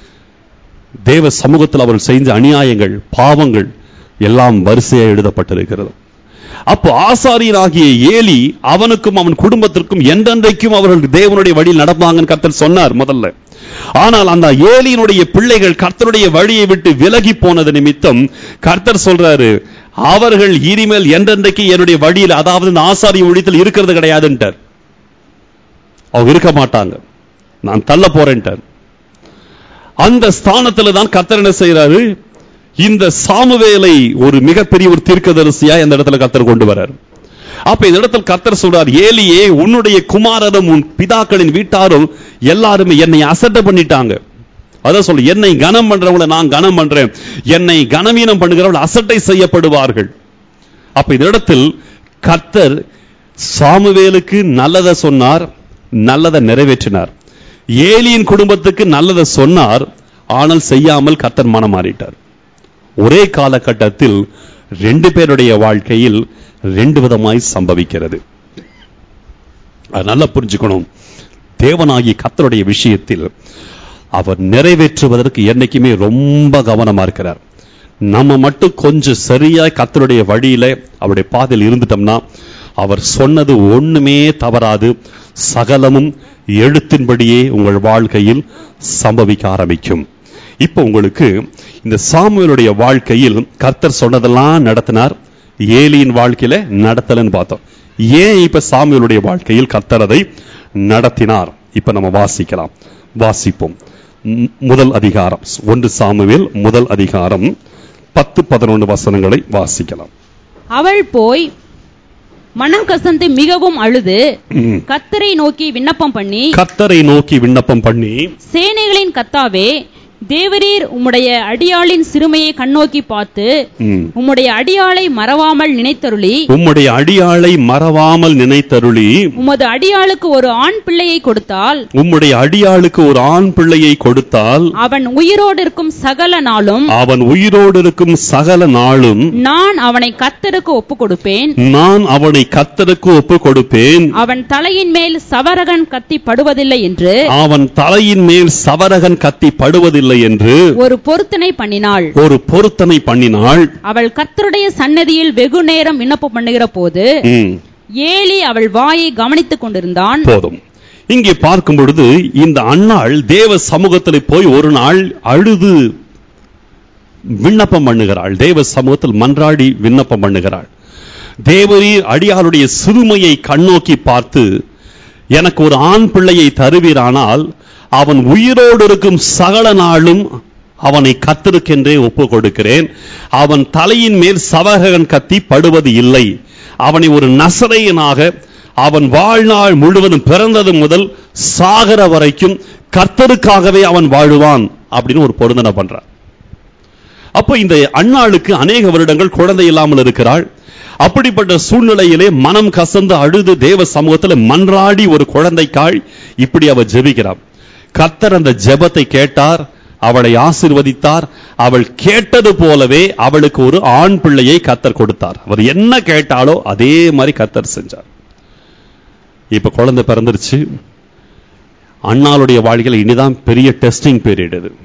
தேவ சமூகத்தில் அவர்கள் செஞ்ச அநியாயங்கள் பாவங்கள் எல்லாம் வரிசையாக எழுதப்பட்டிருக்கிறது அப்போ ஆசாரியனாகிய ஏலி அவனுக்கும் அவன் குடும்பத்திற்கும் என்றென்றைக்கும் அவர்கள் தேவனுடைய வழியில் நடப்பாங்கன்னு கர்த்தர் சொன்னார் முதல்ல ஆனால் அந்த ஏலியினுடைய பிள்ளைகள் கர்த்தருடைய வழியை விட்டு விலகி போனது நிமித்தம் கர்த்தர் சொல்றாரு அவர்கள் இனிமேல் என்றென்றைக்கு என்னுடைய வழியில் அதாவது இந்த ஆசாரிய ஒழித்தில் இருக்கிறது கிடையாதுன்ட்டார் அவங்க இருக்க மாட்டாங்க நான் தள்ள போறேன்ட்டார் அந்த ஸ்தானத்துல தான் கர்த்தர் என்ன செய்யறாரு இந்த சாமுவேலை ஒரு மிகப்பெரிய ஒரு தீர்க்கதரிசியா இந்த இடத்துல கர்த்தர் கொண்டு வரார் அப்ப இந்த இடத்துல கர்த்தர் சொல்றார் ஏலியே உன்னுடைய குமாரரும் உன் பிதாக்களின் வீட்டாரும் எல்லாருமே என்னை அசட்டை பண்ணிட்டாங்க அதான் சொல்லு என்னை கனம் பண்றவங்களை நான் கனம் பண்றேன் என்னை கனவீனம் பண்ணுகிறவர்கள் அசட்டை செய்யப்படுவார்கள் அப்ப இந்த இடத்தில் கர்த்தர் சாமுவேலுக்கு நல்லதை சொன்னார் நல்லதை நிறைவேற்றினார் ஏலியின் குடும்பத்துக்கு நல்லதை சொன்னார் ஆனால் செய்யாமல் கத்தர் மனம் மாறிட்டார் ஒரே காலகட்டத்தில் ரெண்டு பேருடைய வாழ்க்கையில் ரெண்டு விதமாய் சம்பவிக்கிறது அது நல்லா புரிஞ்சுக்கணும் தேவனாகி கத்தருடைய விஷயத்தில் அவர் நிறைவேற்றுவதற்கு என்னைக்குமே ரொம்ப கவனமா இருக்கிறார் நம்ம மட்டும் கொஞ்சம் சரியா கத்தருடைய வழியில அவருடைய பாதையில் இருந்துட்டோம்னா அவர் சொன்னது ஒண்ணுமே தவறாது சகலமும் எழுத்தின்படியே உங்கள் வாழ்க்கையில் சம்பவிக்க ஆரம்பிக்கும் இப்போ உங்களுக்கு இந்த சாமுவேலுடைய வாழ்க்கையில் கர்த்தர் சொன்னதெல்லாம் நடத்தினார் ஏலியின் வாழ்க்கையில நடத்தலன்னு பார்த்தோம் ஏன் இப்ப சாமுவேலுடைய வாழ்க்கையில் கர்த்தர் அதை நடத்தினார் இப்ப நம்ம வாசிக்கலாம் வாசிப்போம் ம், முதல் அதிகாரம் ஒன்று சாமுவேல் முதல் அதிகாரம் பத்து பதினொன்று வசனங்களை வாசிக்கலாம் அவள் போய் மனம் கசந்து மிகவும் அழுது ம். கத்தரை நோக்கி விண்ணப்பம் பண்ணி கர்த்தரை நோக்கி விண்ணப்பம் பண்ணி சேனைகளின் கத்தாவே தேவரீர் உம்முடைய அடியாளின் சிறுமையை கண்ணோக்கி பார்த்து ம், உம்முடைய அடியாளை மறவாமல் நினைத்தருளி உம்முடைய அடியாளை மறவாமல் நினைத்தருளி உமது அடியாளுக்கு ஒரு ஆண் பிள்ளையை கொடுத்தால் உம்முடைய அடியாளுக்கு ஒரு ஆண் பிள்ளையை கொடுத்தால் அவன் உயிரோடு இருக்கும் சகல நாளும் அவன் உயிரோடு இருக்கும் சகல நாளும் நான் அவனை கத்தருக்கு ஒப்பு கொடுப்பேன் நான் அவனை கத்தருக்கு ஒப்பு கொடுப்பேன் அவன் தலையின் மேல் சவரகன் கத்தி படுவதில்லை என்று அவன் தலையின் மேல் சவரகன் கத்தி படுவதில்லை என்று ஒரு பொருத்தனை பண்ணினாள் ஒரு பொருத்தனை பண்ணினாள் அவள் கர்த்தருடைய சன்னதியில் வெகு நேரம் விண்ணப்பம் பண்ணுகிற போது ம், ஏலி அவள் வாயை கவனித்துக் கொண்டிருந்தான் போதும் இங்கே பார்க்கும் பொழுது இந்த அன்னாள் தேவ சமூகத்தில் போய் ஒரு நாள் அழுது விண்ணப்பம் பண்ணுகிறாள் தேவ சமூகத்தில் மன்றாடி விண்ணப்பம் பண்ணுகிறாள் தேவரீர் அடியாளுடைய சிறுமையை கண்ணோக்கி பார்த்து எனக்கு ஒரு ஆண் பிள்ளையை தருவீரானால் அவன் உயிரோடு இருக்கும் சகல நாளும் அவனை கத்திருக்கென்றே ஒப்பு கொடுக்கிறேன் அவன் தலையின் மேல் சவகன் கத்தி படுவது இல்லை அவனை ஒரு நசரையனாக அவன் வாழ்நாள் முழுவதும் பிறந்தது முதல் சாகர வரைக்கும் கர்த்தருக்காகவே அவன் வாழுவான் அப்படின்னு ஒரு பொருந்தனை பண்றான் அப்போ இந்த அண்ணாளுக்கு அநேக வருடங்கள் குழந்தை இல்லாமல் இருக்கிறாள் அப்படிப்பட்ட சூழ்நிலையிலே மனம் கசந்து அழுது தேவ சமூகத்தில் மன்றாடி ஒரு குழந்தைக்காய் இப்படி அவ ஜெபிக்கிறாள் கர்த்தர் அந்த ஜெபத்தை கேட்டார் அவளை ஆசீர்வதித்தார் அவள் கேட்டது போலவே அவளுக்கு ஒரு ஆண் பிள்ளையை கர்த்தர் கொடுத்தார் அவர் என்ன கேட்டாலோ அதே மாதிரி கர்த்தர் செஞ்சார் இப்ப குழந்தை பிறந்துருச்சு அண்ணாளுடைய வாழ்க்கையில் இனிதான் பெரிய டெஸ்டிங் பீரியட் இது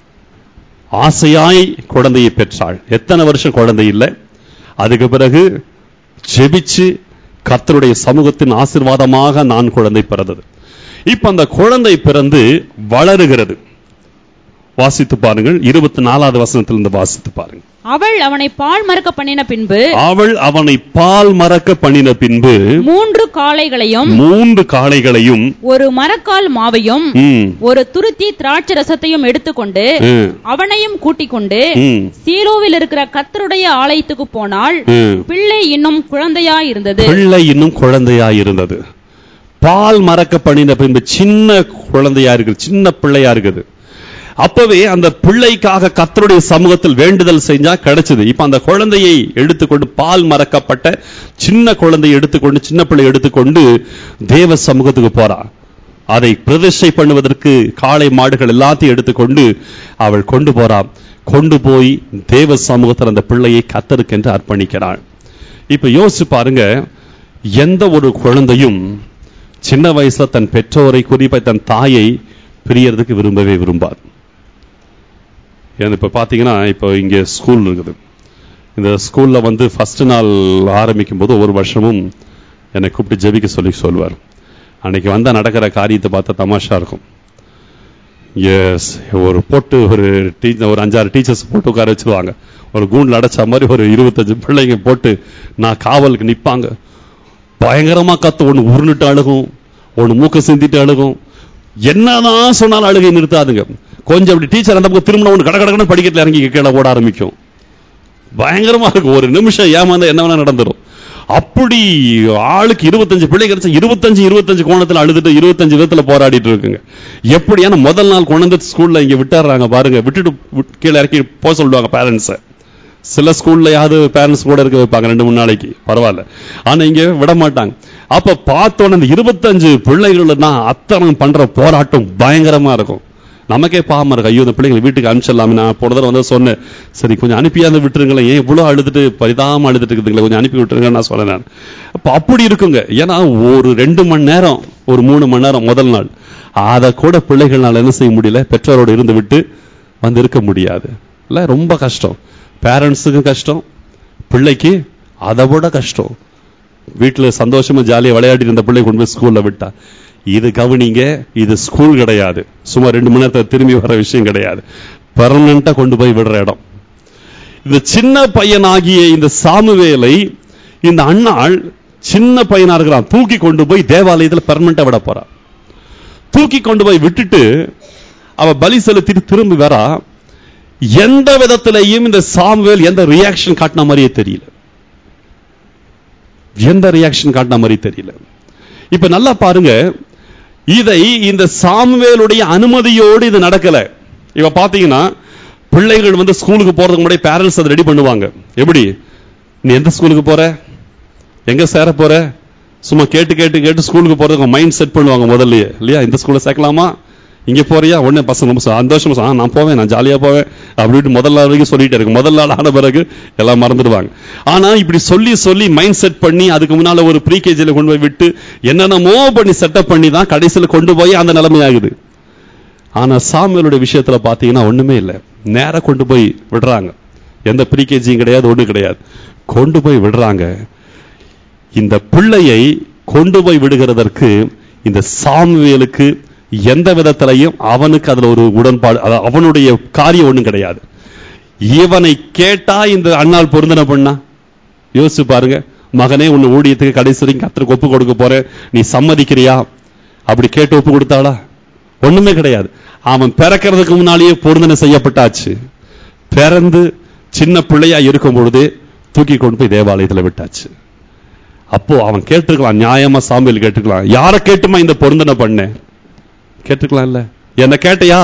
ஆசையாய் குழந்தையை பெற்றாள் எத்தனை வருஷம் குழந்தை இல்லை அதுக்கு பிறகு ஜெபிச்சு கர்த்தருடைய சமூகத்தின் ஆசீர்வாதமாக நான் குழந்தை பிறந்தது இப்ப அந்த குழந்தை பிறந்து வளருகிறது வாசித்து பாருங்கள் இருபத்தி நாலாவது வசனத்திலிருந்து வாசித்து பாருங்க அவள் அவனை பால் மறக்க பண்ணின பின்பு அவள் அவனை பால் மறக்க பண்ணின பின்பு மூன்று காளைகளையும் மூன்று காளைகளையும் ஒரு மரக்கால் மாவையும் ம், ஒரு துருத்தி திராட்சை ரசத்தையும் எடுத்துக்கொண்டு ம், அவனையும் கூட்டிக் கொண்டு ம், சீலோவில் இருக்கிற கர்த்தருடைய ஆலயத்துக்கு போனால் ம். பிள்ளை இன்னும் குழந்தையா இருந்தது பிள்ளை இன்னும் குழந்தையா இருந்தது பால் மறக்க பண்ணின பின்பு சின்ன குழந்தையா இருக்குது சின்ன பிள்ளையா இருக்குது அப்பவே அந்த பிள்ளைக்காக கர்த்தருடைய சமூகத்தில் வேண்டுதல் செஞ்சா கிடைச்சது இப்ப அந்த குழந்தையை எடுத்துக்கொண்டு பால் மறக்கப்பட்ட சின்ன குழந்தையை எடுத்துக்கொண்டு சின்ன பிள்ளை எடுத்துக்கொண்டு தேவ சமூகத்துக்கு போறா அதை பிரதிஷ்டை பண்ணுவதற்கு காளை மாடுகள் எல்லாத்தையும் எடுத்துக்கொண்டு அவள் கொண்டு போறா கொண்டு போய் தேவ சமூகத்தில் அந்த பிள்ளையை கத்தருக்கென்று அர்ப்பணிக்கிறாள் இப்ப யோசிச்சு பாருங்க எந்த ஒரு குழந்தையும் சின்ன வயசுல தன் பெற்றோரை குறிப்பா தன் தாயை பிரியறதுக்கு விரும்பவே விரும்பாது ஏன்னா இப்ப பாத்தீங்கன்னா இப்போ இங்க ஸ்கூல் இருக்குது இந்த ஸ்கூல்ல வந்து ஃபர்ஸ்ட் நாள் ஆரம்பிக்கும் போது ஒவ்வொரு வருஷமும் என்னை கூப்பிட்டு ஜெபிக்க சொல்லி சொல்வார் அன்னைக்கு வந்தா நடக்கிற காரியத்தை பார்த்தா தமாஷா இருக்கும் எஸ் ஒரு போட்டு ஒரு டீச்சர் ஒரு அஞ்சாறு டீச்சர்ஸ் போட்டு உட்கார வச்சிருவாங்க ஒரு கூண்டில் அடைச்ச மாதிரி ஒரு இருபத்தஞ்சு பிள்ளைங்க போட்டு நான் காவலுக்கு நிப்பாங்க பயங்கரமா கத்து ஒண்ணு உருண்டுட்டு அழுகும் ஒண்ணு மூக்க சிந்திட்டு அழுகும் என்னதான் சொன்னாலும் அழுகை நிறுத்தாதுங்க கொஞ்சம் அப்படி டீச்சர் அந்த பக்கம் திரும்பின ஒன்று கட கடகடன்னு படிக்கட்டில் இறங்கி கீழே ஓட ஆரம்பிக்கும் பயங்கரமா இருக்கும் ஒரு நிமிஷம் ஏமாந்தா என்ன வேணா நடந்துரும் அப்படி ஆளுக்கு இருபத்தஞ்சு பிள்ளை கிடைச்சா இருபத்தஞ்சு இருபத்தஞ்சு கோணத்துல அழுதுட்டு இருபத்தஞ்சு விதத்துல போராடிட்டு இருக்குங்க எப்படியான முதல் நாள் கொண்டு வந்து ஸ்கூல்ல இங்க விட்டுறாங்க பாருங்க விட்டுட்டு விட்- கீழே இறக்கி போக சொல்லுவாங்க பேரண்ட்ஸை சில ஸ்கூல்லையாவது பேரண்ட்ஸ் கூட இருக்க வைப்பாங்க ரெண்டு மூணு நாளைக்கு பரவாயில்ல ஆனா இங்க விட மாட்டாங்க அப்ப பார்த்தோன்னே இந்த இருபத்தஞ்சு பிள்ளைகள்னா அத்தனை பண்ற போராட்டம் பயங்கரமா இருக்கும் நமக்கே பாவமா இருக்கு ஐயோ இந்த பிள்ளைங்களை வீட்டுக்கு அனுப்பிச்சிடலாமே நான் போன தடவை வந்து சொன்னேன் சரி கொஞ்சம் அனுப்பியாந்து விட்டுருங்களேன் ஏன் இவ்வளவு அழுதுட்டு பரிதாம அழுதுட்டு இருக்குதுங்களே கொஞ்சம் அனுப்பி விட்டுருங்க நான் சொன்னேன் நான் அப்ப அப்படி இருக்குங்க ஏன்னா ஒரு ரெண்டு மணி நேரம் ஒரு மூணு மணி நேரம் முதல் நாள் அதை கூட பிள்ளைகள்னால என்ன செய்ய முடியல பெற்றோரோடு இருந்து விட்டு வந்து இருக்க முடியாது இல்ல ரொம்ப கஷ்டம் பேரண்ட்ஸுக்கும் கஷ்டம் பிள்ளைக்கு அதை விட கஷ்டம் வீட்டுல சந்தோஷமா ஜாலியா விளையாடிட்டு இருந்த பிள்ளை கொண்டு போய் ஸ்கூல்ல விட்டா இது கவனிங்க இது ஸ்கூல் கிடையாது சும்மா ரெண்டு மணி நேரத்தை திரும்பி வர விஷயம் கிடையாது பெர்மனண்டா கொண்டு போய் விடுற இடம் இந்த சின்ன பையனாகிய இந்த சாமுவேலை இந்த அண்ணாள் சின்ன பையனா இருக்கிறான் தூக்கி கொண்டு போய் தேவாலயத்துல பெர்மனண்டா விட போறான் தூக்கி கொண்டு போய் விட்டுட்டு அவ பலி செலுத்திட்டு திரும்பி வரா எந்த விதத்திலையும் இந்த சாமுவேல் எந்த ரியாக்ஷன் காட்டின மாதிரியே தெரியல எந்த ரியாக்ஷன் காட்டின மாதிரி தெரியல இப்ப நல்லா பாருங்க இதை இந்த சாமுவேலுடைய அனுமதியோடு இது நடக்கல இப்ப பாத்தீங்கன்னா பிள்ளைகள் வந்து ஸ்கூலுக்கு போறதுக்கு முன்னாடி பேரண்ட்ஸ் அதை ரெடி பண்ணுவாங்க எப்படி நீ எந்த ஸ்கூலுக்கு போற எங்க சேர போற சும்மா கேட்டு கேட்டு கேட்டு ஸ்கூலுக்கு போறதுக்கு மைண்ட் செட் பண்ணுவாங்க முதல்லயே இல்லையா இந்த ஸ்கூல்ல சேர்க்கலாமா இங்க போறியா உடனே பசங்க ரொம்ப சந்தோஷமா சொன்னா, "ஆ, நான் போவேன் நான் ஜாலியா போவேன் அப்படின்னு முதல் நாள் வரைக்கும் சொல்லிட்டே இருக்கு முதல் நாள் ஆன பிறகு எல்லாம் மறந்துடுவாங்க ஆனா இப்படி சொல்லி சொல்லி மைண்ட் செட் பண்ணி அதுக்கு முன்னால ஒரு ப்ரீ கேஜில கொண்டு போய் விட்டு என்னென்னமோ பண்ணி செட்டப் பண்ணி தான் கடைசியில கொண்டு போய் அந்த நிலைமை ஆகுது ஆனா சாமுவேலுடைய விஷயத்துல பாத்தீங்கன்னா ஒண்ணுமே இல்லை நேரா கொண்டு போய் விடுறாங்க எந்த ப்ரீ கேஜியும் கிடையாது ஒண்ணும் கிடையாது கொண்டு போய் விடுறாங்க இந்த பிள்ளையை கொண்டு போய் விடுகிறதற்கு இந்த சாமுவேலுக்கு எந்த விதத்திலையும் அவனுக்கு அதுல ஒரு உடன்பாடு அதாவது அவனுடைய காரியம் ஒண்ணும் கிடையாது இவனை கேட்டா இந்த அண்ணாள் பொருந்தன பண்ணா யோசிச்சு பாருங்க மகனே உன்னை ஊழியத்துக்கு கடைசி வரைக்கும் கத்தருக்கு ஒப்பு கொடுக்க போறேன் நீ சம்மதிக்கிறியா அப்படி கேட்டு ஒப்பு கொடுத்தாளா ஒண்ணுமே கிடையாது அவன் பிறக்கிறதுக்கு முன்னாலேயே பொருந்தனை செய்யப்பட்டாச்சு பிறந்து சின்ன பிள்ளையா இருக்கும் பொழுதே தூக்கி கொண்டு போய் தேவாலயத்துல விட்டாச்சு அப்போ அவன் கேட்டிருக்கலாம் நியாயமா சாமியில் கேட்டுக்கலாம் யாரை கேட்டுமா இந்த பொருந்தனை பண்ண கேட்டுக்கலாம் இல்ல என்ன கேட்டையா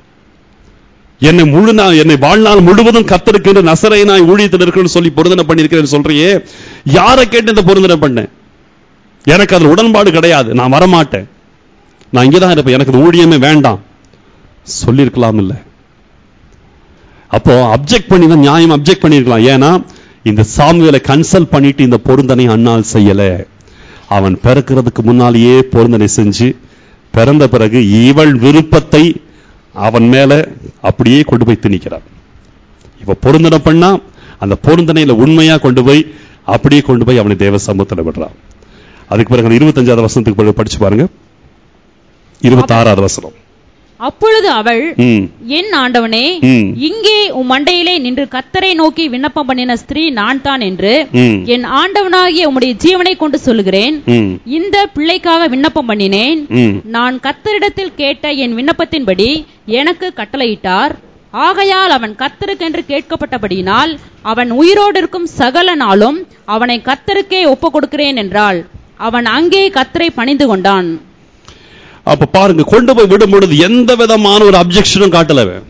என்னை முழு நாள் என்னை வாழ்நாள் முழுவதும் கத்திருக்கின்ற நசரைனாய் ஊழியத்தில் இருக்குன்னு சொல்லி பொருந்தனை பண்ணிருக்கிறேன்னு சொல்றியே யாரை கேட்டு இந்த பொருந்தனை பண்ண எனக்கு அதுல உடன்பாடு கிடையாது நான் வரமாட்டேன் நான் இங்கதான் இருப்பேன் எனக்கு இந்த ஊழியமே வேண்டாம் சொல்லியிருக்கலாம் இல்ல அப்போ அப்ஜெக்ட் பண்ணி தான் நியாயம் அப்ஜெக்ட் பண்ணிருக்கலாம் ஏன்னா இந்த சாமுவேலை கன்சல்ட் பண்ணிட்டு இந்த பொருந்தனை அண்ணால் செய்யல அவன் பிறக்கிறதுக்கு முன்னாலேயே பொருந்தனை செஞ்சு பிறந்த பிறகு இவள் விருப்பத்தை அவன் மேல அப்படியே கொண்டு போய் திணிக்கிறான் இவ பொருந்தனை பண்ணா அந்த பொருந்தனையில உண்மையா கொண்டு போய் அப்படியே கொண்டு போய் அவனை தேவ சமூகத்தில் விடுறான் அதுக்கு பிறகு அந்த இருபத்தஞ்சாவது வசனத்துக்கு பிறகு படிச்சு பாருங்க இருபத்தாறாவது வசனம் அப்பொழுது அவள் ம் என் ஆண்டவனே ம். இங்கே உம் மண்டையிலே நின்று கத்தரை நோக்கி விண்ணப்பம் பண்ணின ஸ்திரீ நான் தான் என்று ம் என் ஆண்டவனாகிய உம்முடைய ஜீவனை கொண்டு சொல்லுகிறேன் ம் இந்த பிள்ளைக்காக விண்ணப்பம் பண்ணினேன் ம் நான் கத்தரிடத்தில் கேட்ட என் விண்ணப்பத்தின்படி எனக்கு கட்டளையிட்டார் ஆகையால் அவன் கத்தருக்கென்று கேட்கப்பட்டபடியினால் அவன் உயிரோடு இருக்கும் சகல நாளும் அவனை கத்தருக்கே ஒப்புக் கொடுக்கிறேன் என்றாள் அவன் அங்கே கத்தரை பணிந்து கொண்டான் அப்ப பாருங்க கொண்டு போய் விடும் பொழுது எந்த விதமான ஒரு அப்ஜெக்ஷனும் காட்டல அவன்.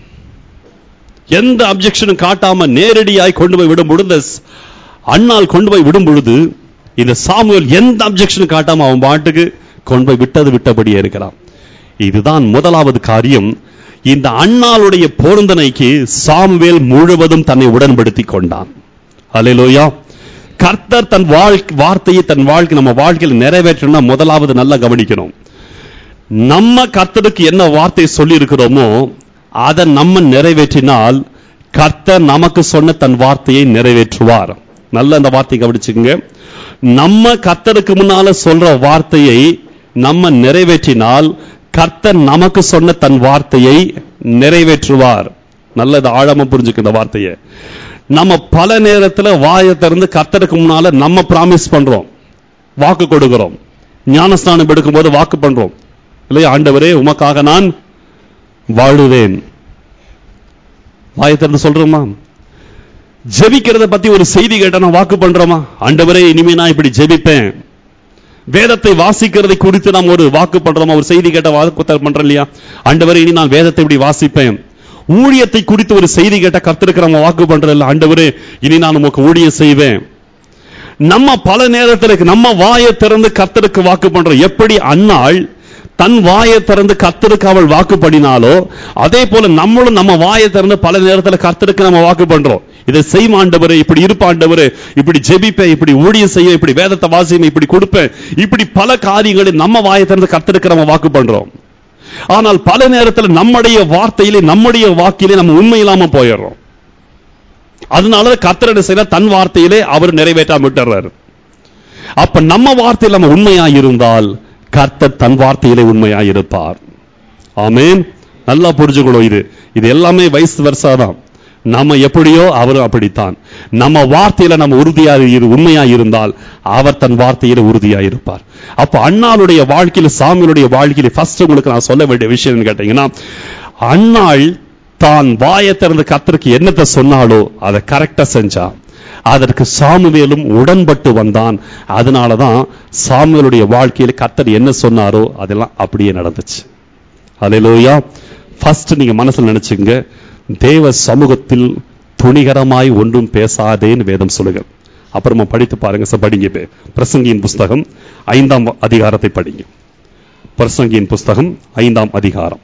எந்த அப்ஜெக்ஷனும் காட்டாம நேரடியாய் கொண்டு போய் விடும் பொழுது இந்த ஸ்- அண்ணால் கொண்டு போய் விடும் பொழுது இந்த சாமுவேல் எந்த அப்ஜெக்ஷனும் காட்டாம அவன் பாட்டுக்கு கொண்டு போய் விட்டது விட்டபடியே இருக்கிறான் இதுதான் முதலாவது காரியம் இந்த அண்ணாளுடைய பொருந்தனைக்கு சாமுவேல் முழுவதும் தன்னை உடன்படுத்தி கொண்டான் அல்லேலூயா கர்த்தர் தன் வாழ்க்கை வார்த்தையை தன் வாழ்க்கை நம்ம வாழ்க்கையில் நிறைவேற்றணும்னா முதலாவது நல்லா கவனிக்கணும் நம்ம கர்த்தருக்கு என்ன வார்த்தை சொல்லி இருக்கிறோமோ அதை நம்ம நிறைவேற்றினால் கர்த்தர் நமக்கு சொன்ன தன் வார்த்தையை நிறைவேற்றுவார் நல்ல அந்த வார்த்தையை கவனிச்சுக்கங்க நம்ம கர்த்தருக்கு முன்னால சொல்ற வார்த்தையை நம்ம நிறைவேற்றினால் கர்த்தர் நமக்கு சொன்ன தன் வார்த்தையை நிறைவேற்றுவார் நல்லது ஆழமா புரிஞ்சுக்க இந்த வார்த்தையை நம்ம பல நேரத்துல வாயை திறந்து கர்த்தருக்கு முன்னால நம்ம பிராமிஸ் பண்றோம் வாக்கு கொடுக்கிறோம் ஞானஸ்நானம் எடுக்கும்போது வாக்கு பண்றோம் இல்லையா ஆண்டவரே உமக்காக நான் வாழுவேன் வாயை திறந்து சொல்றோமா ஜெபிக்கிறத பத்தி ஒரு செய்தி கேட்டா நான் வாக்கு பண்றோமா ஆண்டவரே இனிமே நான் இப்படி ஜெபிப்பேன் வேதத்தை வாசிக்கிறதை குறித்து நாம் ஒரு வாக்கு பண்றோமா ஒரு செய்தி கேட்ட வாக்கு பண்றோம் இல்லையா ஆண்டவரே இனி நான் வேதத்தை இப்படி வாசிப்பேன் ஊழியத்தை குறித்து ஒரு செய்தி கேட்ட கர்த்தருக்கு நம்ம வாக்கு பண்றதில்ல ஆண்டவரே இனி நான் உமக்கு ஊழியம் செய்வேன் நம்ம பல நேரத்துல நம்ம வாயை திறந்து கர்த்தருக்கு வாக்கு பண்றோம் எப்படி அன்னாள் தன் வாயை திறந்து கர்த்தருக்கு அவள் வாக்கு பண்ணினாலோ அதே போல நம்மளும் நம்ம வாயை திறந்து பல நேரத்துல கர்த்தருக்கு நம்ம வாக்கு பண்றோம் இதை செய் ஆண்டவரே இப்படி இருப்ப ஆண்டவரே இப்படி ஜெபிப்பேன் இப்படி ஊழியம் செய்ய இப்படி வேதத்தை வாசிப்பேன் இப்படி கொடுப்பேன் இப்படி பல காரியங்களை நம்ம வாயை திறந்து கர்த்தருக்கு நம்ம வாக்கு பண்றோம் ஆனால் பல நேரத்துல நம்முடைய வார்த்தையிலே நம்முடைய வாக்கிலே நம்ம உண்மை இல்லாம போயிடுறோம் அதனால கர்த்தர் செய்யற தன் வார்த்தையிலே அவர் நிறைவேற்றாம விட்டுறாரு அப்ப நம்ம வார்த்தையில் நம்ம உண்மையா இருந்தால் கர்த்தர் தன் வார்த்தையிலே உண்மையா இருப்பார் ஆமென் நல்லா புரிஞ்சுக்கணும் இது இது எல்லாமே வயசு வருஷாதான் நம்ம எப்படியோ அவரும் அப்படித்தான் நம்ம வார்த்தையில நம்ம உறுதியா இரு உண்மையா இருந்தால் அவர் தன் வார்த்தையில உறுதியா இருப்பார் அப்ப அண்ணாளுடைய வாழ்க்கையில சாமியுடைய வாழ்க்கையில ஃபர்ஸ்ட் உங்களுக்கு நான் சொல்ல வேண்டிய விஷயம் என்னன்னு கேட்டீங்கன்னா அண்ணாள் தான் வாயை திறந்து கத்தருக்கு என்னத்தை சொன்னாலோ அதை கரெக்டா செஞ்சா அதற்கு சாமுவேலும் உடன்பட்டு வந்தான் அதனாலதான் சாமுவேலுடைய வாழ்க்கையில கத்தர் என்ன சொன்னாரோ அதெல்லாம் அப்படியே நடந்துச்சு அல்லேலூயா ஃபர்ஸ்ட் நீங்க மனசுல நினைச்சுங்க தேவ சமூகத்தில் துணிகரமாய் ஒன்றும் பேசாதேன்னு வேதம் சொல்லுங்க அப்புறமா படித்து பாருங்க சார் படிங்க பே- பிரசங்கியின் புஸ்தகம் ஐந்தாம் அதிகாரத்தை படிங்க பிரசங்கியின் புஸ்தகம் ஐந்தாம் அதிகாரம்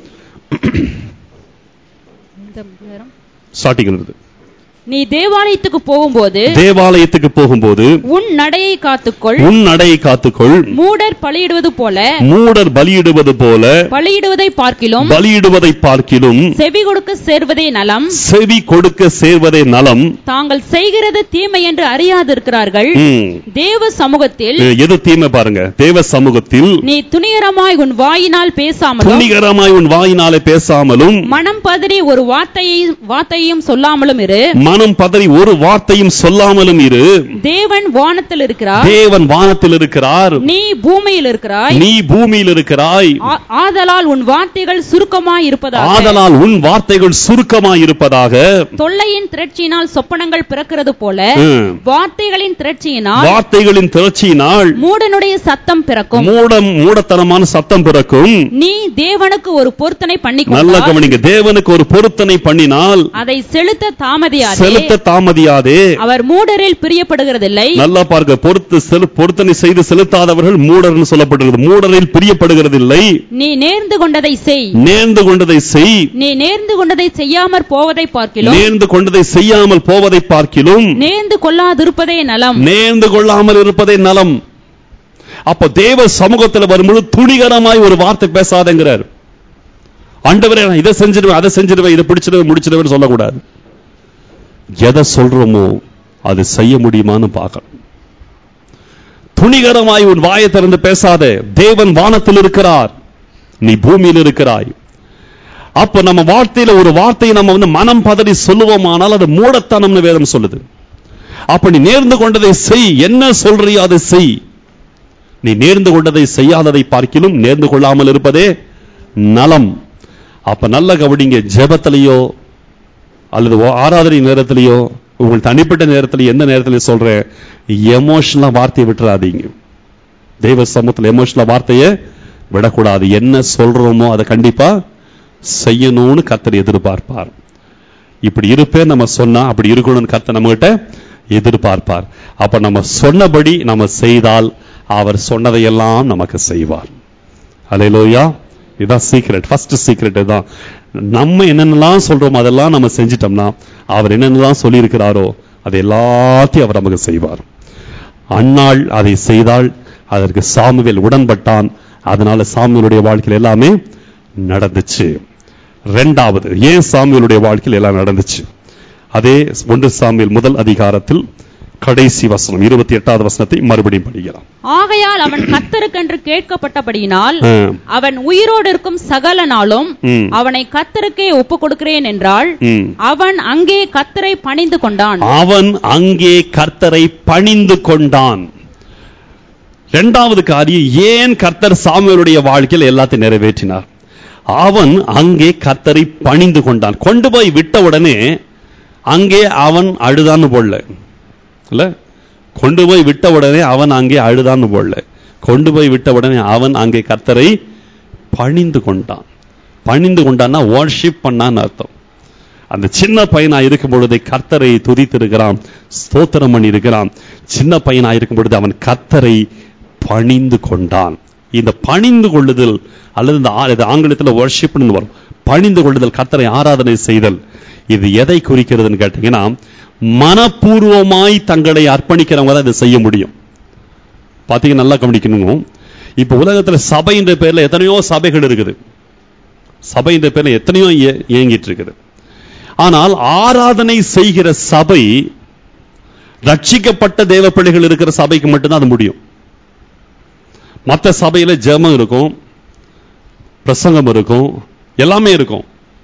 ஸ்டார்டிங் இருந்து நீ தேவாலயத்துக்கு போகும்போது தேவாலயத்துக்கு போகும்போது உன் நடையை காத்துக்கொள் உன் நடையை காத்துக்கொள் மூடர் பலியிடுவது போல மூடர் பலியிடுவது போல பலியிடுவதை பார்க்கிலும் பலியிடுவதை பார்க்கிலும் செவி கொடுக்க சேர்வதே நலம் செவி கொடுக்க சேர்வதே நலம் தாங்கள் செய்கிறது தீமை என்று அறியாதிருக்கிறார்கள் ம். தேவ சமூகத்தில் எது தீமை பாருங்க தேவ சமூகத்தில் நீ துணிகரமாய் உன் வாயினால் பேசாமலும் துணிகரமாய் உன் வாயினாலே பேசாமலும் மனம் பதறி ஒரு வார்த்தையை வார்த்தையும் சொல்லாமலும் இரு மனம் பதறி ஒரு வார்த்தையும் சொல்லாமலும் இரு தேவன் வானத்தில் இருக்கிறார் தேவன் வானத்தில் இருக்கிறார் நீ பூமியில் இருக்கிறாய் நீ பூமியில் இருக்கிறாய் ஆ- ஆதலால் உன் வார்த்தைகள் சுருக்கமாய் இருப்பதாக ஆதலால் உன் வார்த்தைகள் சுருக்கமாய் இருப்பதாக தொல்லையின் திரட்சியினால் சொப்பனங்கள் பிறக்கிறது போல ம். வார்த்தைகளின் திரட்சியினால் வார்த்தைகளின் திரட்சியினால் மூடனுடைய சத்தம் பிறக்கும் மூடம் மூடத்தனமான சத்தம் பிறக்கும் நீ தேவனுக்கு ஒரு பொருத்தனை பண்ணி நல்ல கவனிங்க தேவனுக்கு ஒரு பொருத்தனை பண்ணினால் அதை செலுத்த தாமதியாதே செலுத்த தாமதியாதே அவர் மூடரில் பிரியப்படுகிறதில்லை நல்லா பார்க்க பொறுத்து செலு பொருத்தனை செய்து செலுத்தாதவர்கள் மூடர்னு சொல்லப்படுகிறது மூடரில் பிரியப்படுகிறதில்லை நீ நேர்ந்து கொண்டதை செய் நேர்ந்து கொண்டதை செய் நீ நேர்ந்து கொண்டதை செய்யாமற் போவதை பார்க்கிலும் நேர்ந்து கொண்டதை செய்யாமல் போவதை பார்க்கிலும் நேர்ந்து கொள்ளாதிருப்பதே நலம் நேர்ந்து கொள்ளாமல் இருப்பதே நலம் அப்ப தேவ சமூகத்துல வரும்பொழுது துணிகரமாய் ஒரு வார்த்தை பேசாதங்கிறார் ஆண்டவரே நான் இதை செஞ்சிருவேன் அதை செஞ்சிருவேன் இதை பிடிச்சிருவேன் முடிச்சிருவேன் சொல்லக்கூடாது எதை சொல்றோமோ அது செய்ய முடியுமான்னு பார்க்கணும் துணிகரமாய் உன் வாயை திறந்து பேசாதே தேவன் வானத்தில் இருக்கிறார் நீ பூமியில் இருக்கிறாய் அப்ப நம்ம வார்த்தையில ஒரு வார்த்தையை நம்ம வந்து மனம் பதறி சொல்லுவோமானால் அது மூடத்தனம்னு வேதம் சொல்லுது அப்ப நீ நேர்ந்து கொண்டதை செய் என்ன சொல்றியோ அதை செய் நீ நேர்ந்து கொண்டதை செய்யாததை பார்க்கிலும் நேர்ந்து கொள்ளாமல் இருப்பதே நலம் அப்ப நல்ல கவனிங்க ஜெபத்திலேயோ அல்லது ஓ- ஆராதனை நேரத்திலேயோ உங்கள் தனிப்பட்ட நேரத்தில் எந்த நேரத்திலையும் சொல்றேன் எமோஷனலா வார்த்தையை விட்டுறாதீங்க தெய்வ சமூகத்தில் எமோஷனலா வார்த்தையை விடக்கூடாது என்ன சொல்றோமோ அதை கண்டிப்பா செய்யணும்னு கர்த்தர் எதிர்பார்ப்பார் இப்படி இருப்பேன் நம்ம சொன்னா அப்படி இருக்கணும்னு கர்த்தர் நம்மகிட்ட எதிர்பார்ப்பார் அப்ப நம்ம சொன்னபடி நம்ம செய்தால் அவர் சொன்னதையெல்லாம் நமக்கு செய்வார் அலையிலோயா இதுதான் சீக்ரெட் ஃபர்ஸ்ட் சீக்ரெட் இதுதான் நம்ம என்னென்னலாம் சொல்றோமோ அதெல்லாம் நம்ம செஞ்சிட்டோம்னா அவர் என்னென்னலாம் சொல்லியிருக்கிறாரோ அது எல்லாத்தையும் அவர் நமக்கு செய்வார் அன்னாள் அதை செய்தால் அதற்கு சாமுவேல் உடன்பட்டான் அதனால சாமுவேலுடைய வாழ்க்கையில் எல்லாமே நடந்துச்சு ரெண்டாவது ஏன் சாமுவேலுடைய வாழ்க்கையில் எல்லாம் நடந்துச்சு அதே ஒன்று சாமுவேல் முதல் அதிகாரத்தில் கடைசி வசனம் இருபத்தி எட்டாவது வசனத்தை மறுபடியும் படிக்கலாம் ஆகையால் அவன் கத்தருக்கென்று கேட்கப்பட்டபடியினால் ஆ, அவன் உயிரோடு இருக்கும் சகல நாளும் ம், அவனை கத்தருக்கே ஒப்புக் கொடுக்கிறேன் என்றால் ம். அவன் அங்கே கத்தரை பணிந்து கொண்டான் அவன் அங்கே கர்த்தரை பணிந்து கொண்டான் இரண்டாவது காரியம் ஏன் கர்த்தர் சாமுவேலுடைய வாழ்க்கையில் எல்லாத்தையும் நிறைவேற்றினார் அவன் அங்கே கர்த்தரை பணிந்து கொண்டான் கொண்டு போய் விட்ட உடனே அங்கே அவன் அழுதான்னு போடல இல்ல கொண்டு போய் விட்ட உடனே அவன் அங்கே அழுதான்னு போடல கொண்டு போய் விட்ட உடனே அவன் அங்கே கர்த்தரை பணிந்து கொண்டான் பணிந்து கொண்டான்னா வார்ஷிப் பண்ணான்னு அர்த்தம் அந்த சின்ன பையனா இருக்கும் பொழுது கர்த்தரை துதித்திருக்கிறான் ஸ்தோத்திரம் பண்ணி இருக்கிறான் சின்ன பையனா இருக்கும் பொழுது அவன் கர்த்தரை பணிந்து கொண்டான் இந்த பணிந்து கொள்ளுதல் அல்லது இந்த ஆ- இது ஆங்கிலத்தில் வர்ஷிப்னு வரும் பணிந்து கொள்ளுதல் கர்த்தரை ஆராதனை செய்தல் இது எதை குறிக்கிறதுன்னு கேட்டீங்கன்னா மனப்பூர்வமாய் தங்களை அர்ப்பணிக்கிறவங்க தான் இதை செய்ய முடியும் பாத்தீங்கன்னா நல்லா கவனிக்கணுங்க இப்ப உலகத்துல சபைன்ற பேர்ல எத்தனையோ சபைகள் இருக்குது சபைன்ற பேர்ல எத்தனையோ இய- இயங்கிட்டு இருக்குது ஆனால் ஆராதனை செய்கிற சபை ரட்சிக்கப்பட்ட தேவ பிள்ளைகள் இருக்கிற சபைக்கு மட்டும்தான் அது முடியும் மற்ற சபையில ஜெபம் இருக்கும் பிரசங்கம் இருக்கும் எல்லாமே இருக்கும்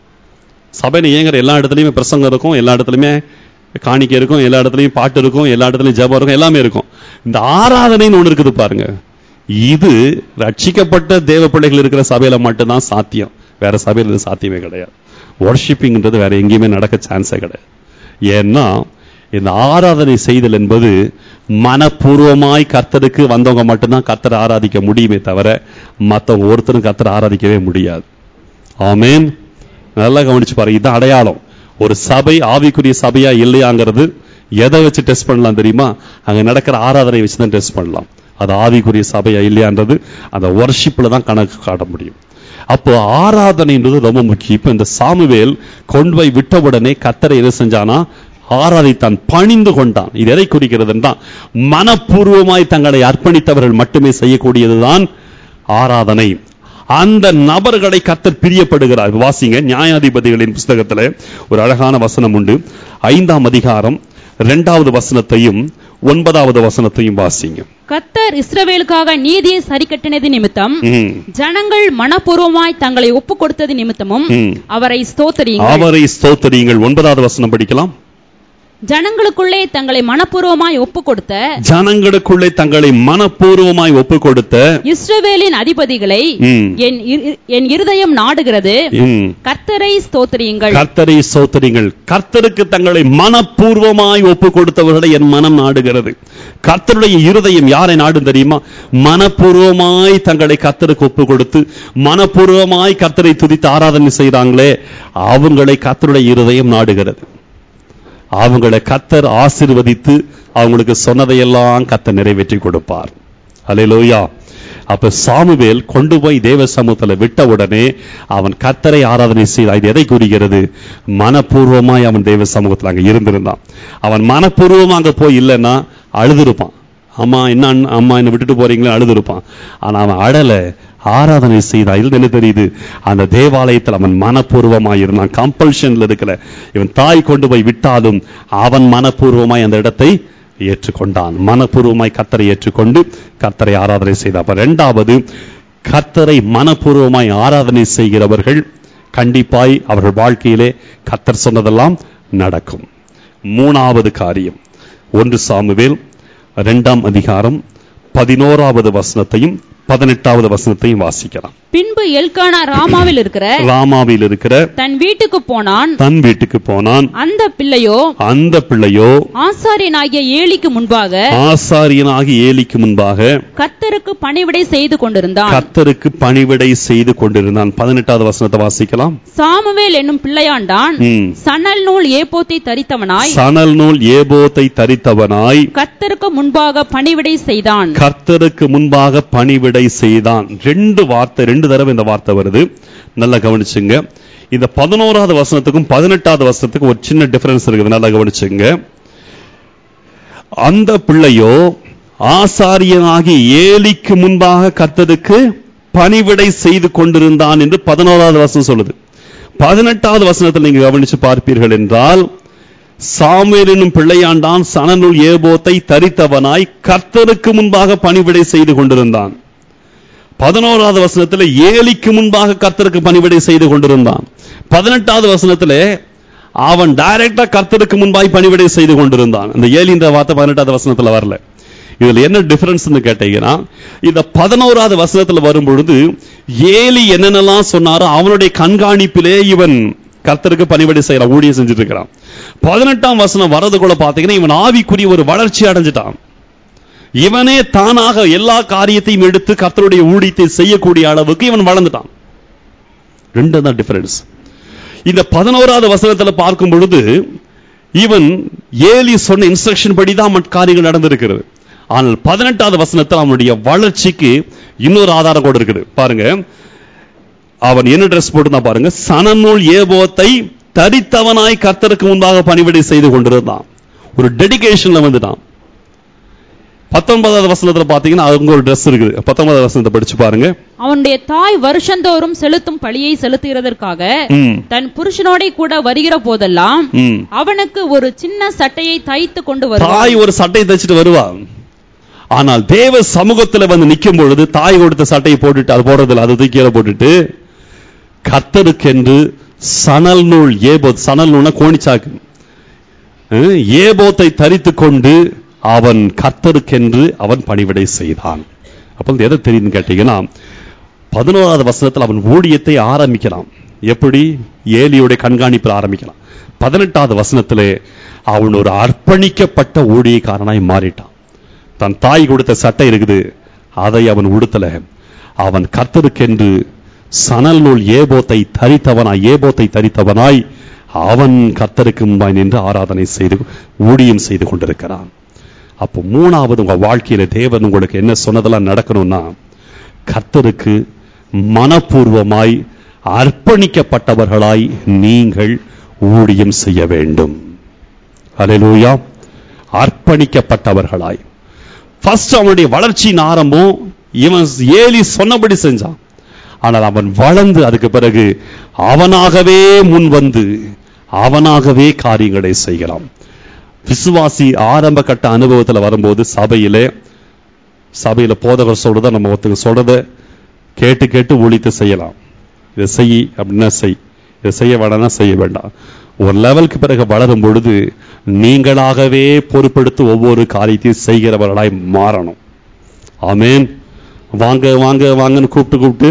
சபையில இயங்குற எல்லா இடத்துலயுமே பிரசங்கம் இருக்கும் எல்லா இடத்துலயுமே காணிக்கை இருக்கும் எல்லா இடத்துலயும் பாட்டு இருக்கும் எல்லா இடத்துலயும் ஜெபம் இருக்கும் எல்லாமே இருக்கும் இந்த ஆராதனைன்னு ஒண்ணு இருக்குது பாருங்க இது ரட்சிக்கப்பட்ட தேவ பிள்ளைகள் இருக்கிற சபையில மட்டும்தான் சாத்தியம் வேற சபையில இது சாத்தியமே கிடையாது வர்ஷிப்பிங்ன்றது வேற எங்கேயுமே நடக்க சான்ஸே கிடையாது ஏன்னா இந்த ஆராதனை செய்தல் என்பது மனப்பூர்வமாய் கர்த்தருக்கு வந்தவங்க மட்டும்தான் கர்த்தரை ஆராதிக்க முடியுமே தவிர மத்தவங்க ஒருத்தரும் கர்த்தரை ஆராதிக்கவே முடியாது ஆமென் நல்லா கவனிச்சு பாருங்க இதுதான் அடையாளம் ஒரு சபை ஆவிக்குரிய சபையா இல்லையாங்கிறது எதை வச்சு டெஸ்ட் பண்ணலாம் தெரியுமா அங்க நடக்கிற ஆராதனை வச்சு தான் டெஸ்ட் பண்ணலாம் அது ஆவிக்குரிய சபையா இல்லையான்றது அந்த வர்ஷிப்ல தான் கணக்கு காட்ட முடியும் அப்போ ஆராதனைன்றது ரொம்ப முக்கியம் இப்ப இந்த சாமுவேல் கொண்டு போய் விட்ட உடனே கத்தரை என்ன செஞ்சானா ஆராதித்தான் பணிந்து கொண்டான் இது எதை குறிக்கிறது என்றால் மனப்பூர்வமாய் தங்களை அர்ப்பணித்தவர்கள் மட்டுமே செய்யக்கூடியதுதான் ஆராதனை அந்த நபர்களை கத்தர் பிரியப்படுகிறார் வாசிங்க நியாயாதிபதிகளின் புஸ்தகத்துல ஒரு அழகான வசனம் உண்டு ஐந்தாம் அதிகாரம் இரண்டாவது வசனத்தையும் ஒன்பதாவது வசனத்தையும் வாசிங்க கத்தர் இஸ்ரவேலுக்காக நீதியை சரிக்கட்டினது நிமித்தம் ம். ஜனங்கள் மனப்பூர்வமாய் தங்களை ஒப்புக் கொடுத்தது நிமித்தமும் ம். அவரை ஸ்தோத்தரியுங்கள் அவரை ஸ்தோத்தரியுங்கள் ஒன்பதாவது வசனம் படிக்கலாம் ஜனங்களுக்குள்ளே தங்களை மனப்பூர்வமாய் ஒப்புக் கொடுத்த ஜனங்களுக்குள்ளே தங்களை மனப்பூர்வமாய் ஒப்பு கொடுத்த இஸ்ரவேலின் அதிபதிகளை ம். என் இரு- என் இருதயம் நாடுகிறது ம். கர்த்தரை ஸ்தோத்திரியுங்கள் கர்த்தரை சோத்தரிங்கள் கர்த்தருக்கு தங்களை மனப்பூர்வமாய் ஒப்பு கொடுத்தவர்களை என் மனம் நாடுகிறது கர்த்தருடைய இருதயம் யாரை நாடும் தெரியுமா மனப்பூர்வமாய் தங்களை கர்த்தருக்கு ஒப்பு கொடுத்து மனப்பூர்வமாய் கர்த்தரை துதித்து ஆராதனை செய்றாங்களே அவங்களை கர்த்தருடைய இருதயம் நாடுகிறது அவங்களை கர்த்தர் ஆசீர்வதித்து அவங்களுக்கு சொன்னதையெல்லாம் கர்த்தர் நிறைவேற்றி கொடுப்பார் அல்லேலூயா அப்ப சாமுவேல் கொண்டு போய் தேவ சமூகத்துல விட்ட உடனே அவன் கர்த்தரை ஆராதனை செய்தான் இது எதை கூறுகிறது மனப்பூர்வமாய் அவன் தேவ சமூகத்துல அங்க இருந்திருந்தான் அவன் மனப்பூர்வமா அங்க போய் இல்லைன்னா அழுதுருப்பான் அம்மா என்ன அண்ணா- அம்மா என்ன விட்டுட்டு போறீங்களே அழுதுருப்பான் ஆனா அவன் அழல ஆராதனை செய்தான் இது என்ன தெரியுது அந்த தேவாலயத்தில் அவன் மனப்பூர்வமாய் இருந்தான் கம்பல்ஷன்ல இருக்கல இவன் தாய் கொண்டு போய் விட்டாலும் அவன் மனப்பூர்வமாய் அந்த இடத்தை ஏற்றுக்கொண்டான் மனப்பூர்வமாய் கத்தரை ஏற்றுக்கொண்டு கத்தரை ஆராதனை செய்தான் அப்ப இரண்டாவது கத்தரை மனப்பூர்வமாய் ஆராதனை செய்கிறவர்கள் கண்டிப்பாய் அவர்கள் வாழ்க்கையிலே கத்தர் சொன்னதெல்லாம் நடக்கும் மூணாவது காரியம் ஒன்று சாமுவேல் இரண்டாம் அதிகாரம் பதினோராவது வசனத்தையும் பதினெட்டாவது வசனத்தையும் வாசிக்கலாம் பின்பு எல்கானா ராமாவில் இருக்கிற ராமாவில் இருக்கிற தன் வீட்டுக்கு போனான் தன் வீட்டுக்கு போனான் அந்த பிள்ளையோ அந்த பிள்ளையோ ஆசாரியனாகிய ஏலிக்கு முன்பாக ஆசாரியனாகி ஏலிக்கு முன்பாக கர்த்தருக்கு பணிவிடை செய்து கொண்டிருந்தான் கர்த்தருக்கு பணிவிடை செய்து கொண்டிருந்தான் பதினெட்டாவது வசனத்தை வாசிக்கலாம் சாமுவேல் என்னும் பிள்ளையாண்டான் ம். சணல் நூல் ஏப்போத்தை தரித்தவனாய் சணல் நூல் ஏபோத்தை தரித்தவனாய் கர்த்தருக்கு முன்பாக பணிவிடை செய்தான் கர்த்தருக்கு முன்பாக பணிவிடை செய்தான் ரெண்டு வார்த்தை ரெண்டு தடவை இந்த வார்த்தை வருது நல்லா கவனிச்சுங்க இந்த பதினோராவது வசனத்துக்கும் பதினெட்டாவது வசனத்துக்கும் ஒரு சின்ன டிஃபரன்ஸ் இருக்குது நல்லா கவனிச்சுங்க அந்த பிள்ளையோ ஆசாரியனாகி ஏலிக்கு முன்பாக கர்த்தருக்கு பணிவிடை செய்து கொண்டிருந்தான் என்று பதினோராவது வசனம் சொல்லுது பதினெட்டாவது வசனத்தில் நீங்க கவனிச்சு பார்ப்பீர்கள் என்றால் சாமுவேல் என்னும் பிள்ளையாண்டான் சணநூல் ஏபோத்தை தரித்தவனாய் கர்த்தருக்கு முன்பாக பணிவிடை செய்து கொண்டிருந்தான் பதினோராவது வசனத்துல ஏலிக்கு முன்பாக கர்த்தருக்கு பணிவிடை செய்து கொண்டிருந்தான் பதினெட்டாவது வசனத்துல அவன் டைரக்டா கர்த்தருக்கு முன்பாய் பணிவிடை செய்து கொண்டிருந்தான் இந்த ஏலின்ற வார்த்தை பதினெட்டாவது வசனத்துல வரல இதுல என்ன டிஃபரன்ஸ்னு கேட்டீங்கன்னா இந்த பதினோராவது வசனத்துல வரும் பொழுது ஏலி என்னென்னலாம் சொன்னாரோ அவனுடைய கண்காணிப்பிலே இவன் கர்த்தருக்கு பணிவிடை செய்யறான் ஊழியம் செஞ்சுட்டு இருக்கிறான் பதினெட்டாம் வசனம் வரதுக்குள்ள பாத்தீங்கன்னா இவன் ஆவிக்குரிய ஒரு வளர்ச்சி அடைஞ்சிட்டான் இவனே தானாக எல்லா காரியத்தையும் எடுத்து கர்த்தருடைய ஊழியத்தை செய்யக்கூடிய அளவுக்கு இவன் வளர்ந்துட்டான் ரெண்டு தான் டிஃபரன்ஸ் இந்த பதினோராவது வசனத்துல பார்க்கும் பொழுது இவன் ஏலி சொன்ன இன்ஸ்ட்ரக்ஷன் படி தான் மற்ற காரியங்கள் நடந்திருக்கிறது ஆனால் பதினெட்டாவது வசனத்தில் அவனுடைய வளர்ச்சிக்கு இன்னொரு ஆதாரம் கூட இருக்குது பாருங்க அவன் என்ன ட்ரெஸ் போட்டுதான் பாருங்க சனநூல் ஏபோத்தை தரித்தவனாய் கர்த்தருக்கு முன்பாக பணிவிடை செய்து கொண்டிருந்தான் ஒரு டெடிகேஷன்ல வந்துட்டான் பத்தொன்பதாவது வசனத்துல பாத்தீங்கன்னா அங்க ஒரு ட்ரெஸ் இருக்குது பத்தொன்பதாவது வசனத்தை படிச்சு பாருங்க அவனுடைய தாய் வருஷந்தோறும் செலுத்தும் பழியை செலுத்துகிறதற்காக ம், தன் புருஷனோட கூட வருகிற போதெல்லாம் ம். அவனுக்கு ஒரு சின்ன சட்டையை தைத்து கொண்டு வருவான் தாய் ஒரு சட்டையை தைச்சிட்டு வருவா ஆனால் தேவ சமூகத்துல வந்து நிக்கும் பொழுது தாய் கொடுத்த சட்டையை போட்டுட்டு அது போடுறதில்ல அது தூக்கி கீழே போட்டுட்டு கர்த்தருக்கென்று சணல் நூல் ஏபோத் சணல் நூல்னா கோணிச்சாக்கு அஹ், ஏபோத்தை தரித்து கொண்டு அவன் கர்த்தருக்கென்று அவன் பணிவிடை செய்தான் அப்போ இது எதை தெரியுதுன்னு கேட்டீங்கன்னா பதினோராவது வசனத்தில் அவன் ஊழியத்தை ஆரம்பிக்கலாம் எப்படி ஏலியுடைய கண்காணிப்பில் ஆரம்பிக்கலாம் பதினெட்டாவது வசனத்திலே அவன் ஒரு அர்ப்பணிக்கப்பட்ட ஊழியக்காரனாய் மாறிட்டான் தன் தாய் கொடுத்த சட்டை இருக்குது அதை அவன் உடுத்தல அவன் கர்த்தருக்கென்று சணல் நூல் ஏபோத்தை தரித்தவனாய் ஏபோத்தை தரித்தவனாய் அவன் கர்த்தருக்கு முன்பாய் நின்று ஆராதனை செய்து ஊழியம் செய்து கொண்டிருக்கிறான் அப்போ மூணாவது உங்க வாழ்க்கையில தேவன் உங்களுக்கு என்ன சொன்னதெல்லாம் நடக்கணும்னா கர்த்தருக்கு மனப்பூர்வமாய் அர்ப்பணிக்கப்பட்டவர்களாய் நீங்கள் ஊழியம் செய்ய வேண்டும் அல்லேலூயா அர்ப்பணிக்கப்பட்டவர்களாய் ஃபர்ஸ்ட் அவனுடைய வளர்ச்சியின் ஆரம்பம் இவன் ஏலி சொன்னபடி செஞ்சான் ஆனால் அவன் வளர்ந்து அதுக்கு பிறகு அவனாகவே முன் வந்து அவனாகவே காரியங்களை செய்கிறான் விசுவாசி ஆரம்ப கட்ட அனுபவத்துல வரும்போது சபையிலே சபையில போதகர் சொல்றத நம்ம ஒருத்தங்க சொல்றத கேட்டு கேட்டு ஒழித்து செய்யலாம் இதை செய் அப்படின்னா செய் இதை செய்ய வேண்டாம்னா செய்ய வேண்டாம் ஒரு லெவலுக்கு பிறகு வளரும் பொழுது நீங்களாகவே பொறுப்பெடுத்து ஒவ்வொரு காரியத்தையும் செய்கிறவர்களாய் மாறணும் ஆமென் வாங்க வாங்க வாங்கன்னு கூப்பிட்டு கூப்பிட்டு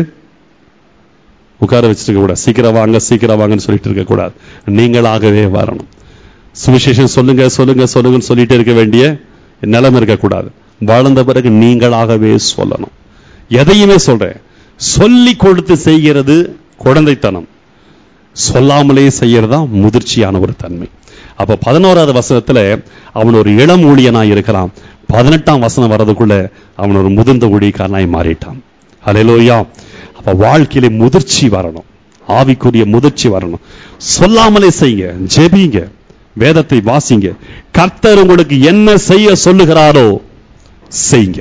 உட்கார வச்சிருக்க கூடாது சீக்கிரம் வாங்க சீக்கிரம் வாங்கன்னு சொல்லிட்டு இருக்க கூடாது நீங்களாகவே வரணும் சுவிசேஷம் சொல்லுங்க சொல்லுங்க சொல்லுங்கன்னு சொல்லிட்டு இருக்க வேண்டிய நிலைமை இருக்கக்கூடாது வளர்ந்த பிறகு நீங்களாகவே சொல்லணும் எதையுமே சொல்றேன் சொல்லி கொடுத்து செய்கிறது குழந்தைத்தனம் சொல்லாமலே செய்யறதா முதிர்ச்சியான ஒரு தன்மை அப்ப பதினோராவது வசனத்துல அவன் ஒரு இளம் ஊழியனாய் இருக்கிறான் பதினெட்டாம் வசனம் வர்றதுக்குள்ள அவன் ஒரு முதிர்ந்த ஊழியக்காரனாய் மாறிட்டான் அலையிலோயா அப்ப வாழ்க்கையில முதிர்ச்சி வரணும் ஆவிக்குரிய முதிர்ச்சி வரணும் சொல்லாமலே செய்யுங்க ஜெபிங்க வேதத்தை வாசிங்க கர்த்தர் உங்களுக்கு என்ன செய்ய சொல்லுகிறாரோ செய்யுங்க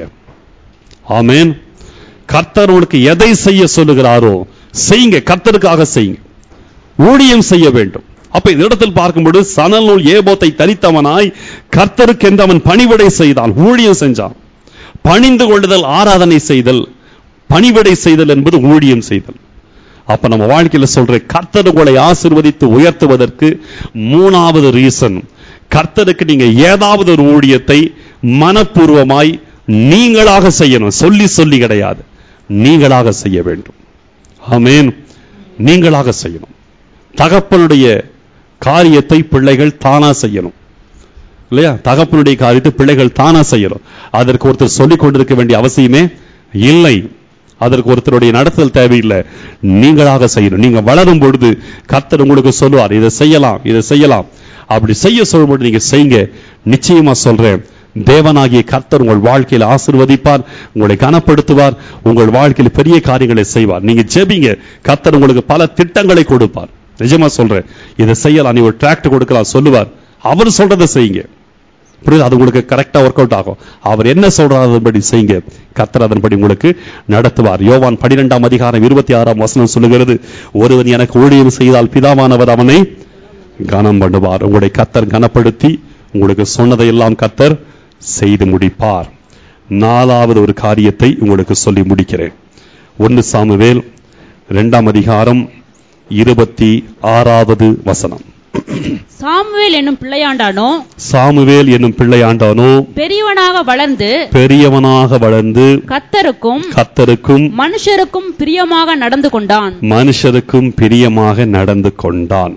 ஆமென் கர்த்தர் உங்களுக்கு எதை செய்ய சொல்லுகிறாரோ செய்யுங்க கர்த்தருக்காக செய்யுங்க ஊழியம் செய்ய வேண்டும் அப்ப இந்த இடத்தில் பார்க்கும்போது சணல் நூல் ஏபோத்தை தரித்தவனாய் கர்த்தருக்கென்று அவன் பணிவிடை செய்தான் ஊழியம் செஞ்சான் பணிந்து கொள்ளுதல் ஆராதனை செய்தல் பணிவிடை செய்தல் என்பது ஊழியம் செய்தல் அப்ப நம்ம வாழ்க்கையில சொல்ற கர்த்தர் உங்களை ஆசிர்வதித்து உயர்த்துவதற்கு மூணாவது ரீசன் கர்த்தருக்கு நீங்க ஏதாவது ஒரு ஊழியத்தை மனப்பூர்வமாய் நீங்களாக செய்யணும் சொல்லி சொல்லி கிடையாது நீங்களாக செய்ய வேண்டும் ஆமென் நீங்களாக செய்யணும் தகப்பனுடைய காரியத்தை பிள்ளைகள் தானா செய்யணும் இல்லையா தகப்பனுடைய காரியத்தை பிள்ளைகள் தானா செய்யணும் அதற்கு ஒருத்தர் சொல்லிக் கொண்டிருக்க வேண்டிய அவசியமே இல்லை அதற்கு ஒருத்தருடைய நடத்தல் தேவையில்லை நீங்களாக செய்யணும் நீங்க வளரும் பொழுது கர்த்தர் உங்களுக்கு சொல்லுவார் இதை செய்யலாம் இதை செய்யலாம் அப்படி செய்ய சொல்லும்போது நீங்க செய்யுங்க நிச்சயமா சொல்றேன் தேவனாகிய கர்த்தர் உங்கள் வாழ்க்கையில் ஆசீர்வதிப்பார் உங்களை கனப்படுத்துவார் உங்கள் வாழ்க்கையில் பெரிய காரியங்களை செய்வார் நீங்க ஜெபிங்க கர்த்தர் உங்களுக்கு பல திட்டங்களை கொடுப்பார் நிஜமா சொல்றேன் இதை செய்யலாம் நீ ஒரு டிராக்ட் கொடுக்கலாம் சொல்லுவார் அவர் சொல்றதை செய்யுங்க புரியுது அது உங்களுக்கு கரெக்டா ஒர்க் அவுட் ஆகும் அவர் என்ன சொல்றாரு அதன்படி செய்யுங்க கர்த்தர் அதன்படி உங்களுக்கு நடத்துவார் யோவான் பனிரெண்டாம் அதிகாரம் இருபத்தி ஆறாம் வசனம் சொல்லுகிறது ஒருவன் எனக்கு ஊழியம் செய்தால் பிதாவானவர் அவனை கனம் பண்ணுவார் உங்களுடைய கர்த்தர் கனப்படுத்தி உங்களுக்கு சொன்னதை எல்லாம் கர்த்தர் செய்து முடிப்பார் நாலாவது ஒரு காரியத்தை உங்களுக்கு சொல்லி முடிக்கிறேன் ஒன்னு சாமுவேல் இரண்டாம் அதிகாரம் இருபத்தி ஆறாவது வசனம் சாமுவேல் என்னும் பிள்ளையாண்டானோ சாமுவேல் என்னும் பிள்ளையாண்டானோ பெரியவனாக வளர்ந்து பெரியவனாக வளர்ந்து கத்தருக்கும் கர்த்தருக்கும் மனுஷருக்கும் பிரியமாக நடந்து கொண்டான் மனுஷருக்கும் பிரியமாக நடந்து கொண்டான்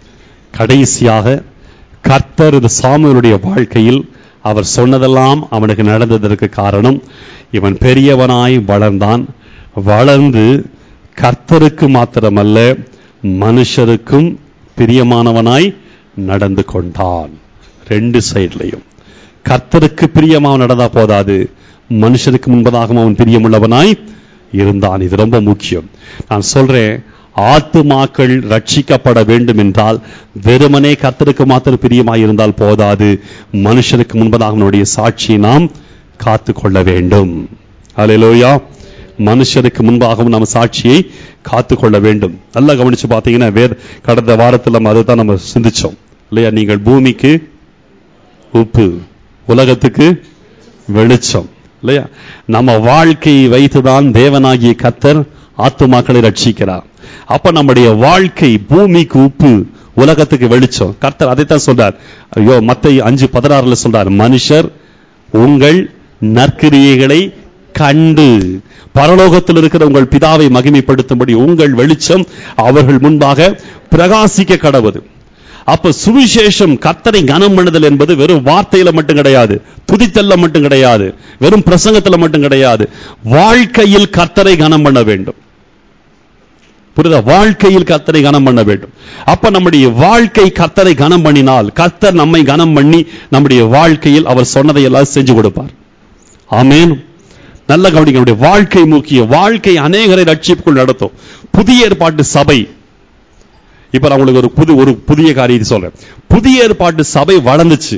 கடைசியாக கர்த்தர் இந்த சாமுவேலுடைய வாழ்க்கையில் அவர் சொன்னதெல்லாம் அவனுக்கு நடந்ததற்கு காரணம் இவன் பெரியவனாய் வளர்ந்தான் வளர்ந்து கர்த்தருக்கு மாத்திரமல்ல மனுஷருக்கும் பிரியமானவனாய் நடந்து கொண்டான் ரெண்டு சைட்லையும் கர்த்தருக்கு பிரியமாக நடந்தா போதாது மனுஷருக்கு முன்பதாகவும் அவன் பிரியமுள்ளவனாய் இருந்தான் இது ரொம்ப முக்கியம் நான் சொல்றேன் ஆத்துமாக்கள் ரட்சிக்கப்பட வேண்டும் என்றால் வெறுமனே கர்த்தருக்கு மாத்திரம் பிரியமாய் இருந்தால் போதாது மனுஷருக்கு முன்பதாக அவனுடைய சாட்சியை நாம் காத்து கொள்ள வேண்டும் அல்லேலூயா மனுஷருக்கு முன்பாகவும் நம்ம சாட்சியை காத்து கொள்ள வேண்டும் நல்லா கவனிச்சு பார்த்தீங்கன்னா வேத கடந்த வாரத்தில் நம்ம அதை தான் நம்ம சிந்திச்சோம் இல்லையா நீங்கள் பூமிக்கு உப்பு உலகத்துக்கு வெளிச்சம் இல்லையா நம்ம வாழ்க்கையை வைத்துதான் தேவனாகிய கத்தர் ஆத்துமாக்களை ரட்சிக்கிறார் அப்ப நம்முடைய வாழ்க்கை பூமிக்கு உப்பு உலகத்துக்கு வெளிச்சம் கர்த்தர் அதைத்தான் சொல்றார் ஐயோ மத்தை அஞ்சு பதினாறுல சொல்றார் மனுஷர் உங்கள் நற்கிரியைகளை கண்டு பரலோகத்தில் இருக்கிற உங்கள் பிதாவை மகிமைப்படுத்தும்படி உங்கள் வெளிச்சம் அவர்கள் முன்பாக பிரகாசிக்க கடவுது அப்ப சுவிசேஷம் கர்த்தரை கனம் பண்ணுதல் என்பது வெறும் வார்த்தையில மட்டும் கிடையாது துதித்தல்ல மட்டும் கிடையாது வெறும் பிரசங்கத்துல மட்டும் கிடையாது வாழ்க்கையில் கர்த்தரை கனம் பண்ண வேண்டும் புரியுதா வாழ்க்கையில் கர்த்தரை கனம் பண்ண வேண்டும் அப்ப நம்முடைய வாழ்க்கை கர்த்தரை கனம் பண்ணினால் கர்த்தர் நம்மை கனம் பண்ணி நம்முடைய வாழ்க்கையில் அவர் சொன்னதை எல்லாம் செஞ்சு கொடுப்பார் ஆமென் நல்ல கவனிக்க நம்முடைய வாழ்க்கை முக்கிய வாழ்க்கை அநேகரை ரட்சிப்புக்குள் நடத்தும் புதிய ஏற்பாட்டு சபை இப்ப நான் உங்களுக்கு ஒரு புது ஒரு புதிய காரியத்தை சொல்றேன் புதிய ஏற்பாட்டு சபை வளர்ந்துச்சு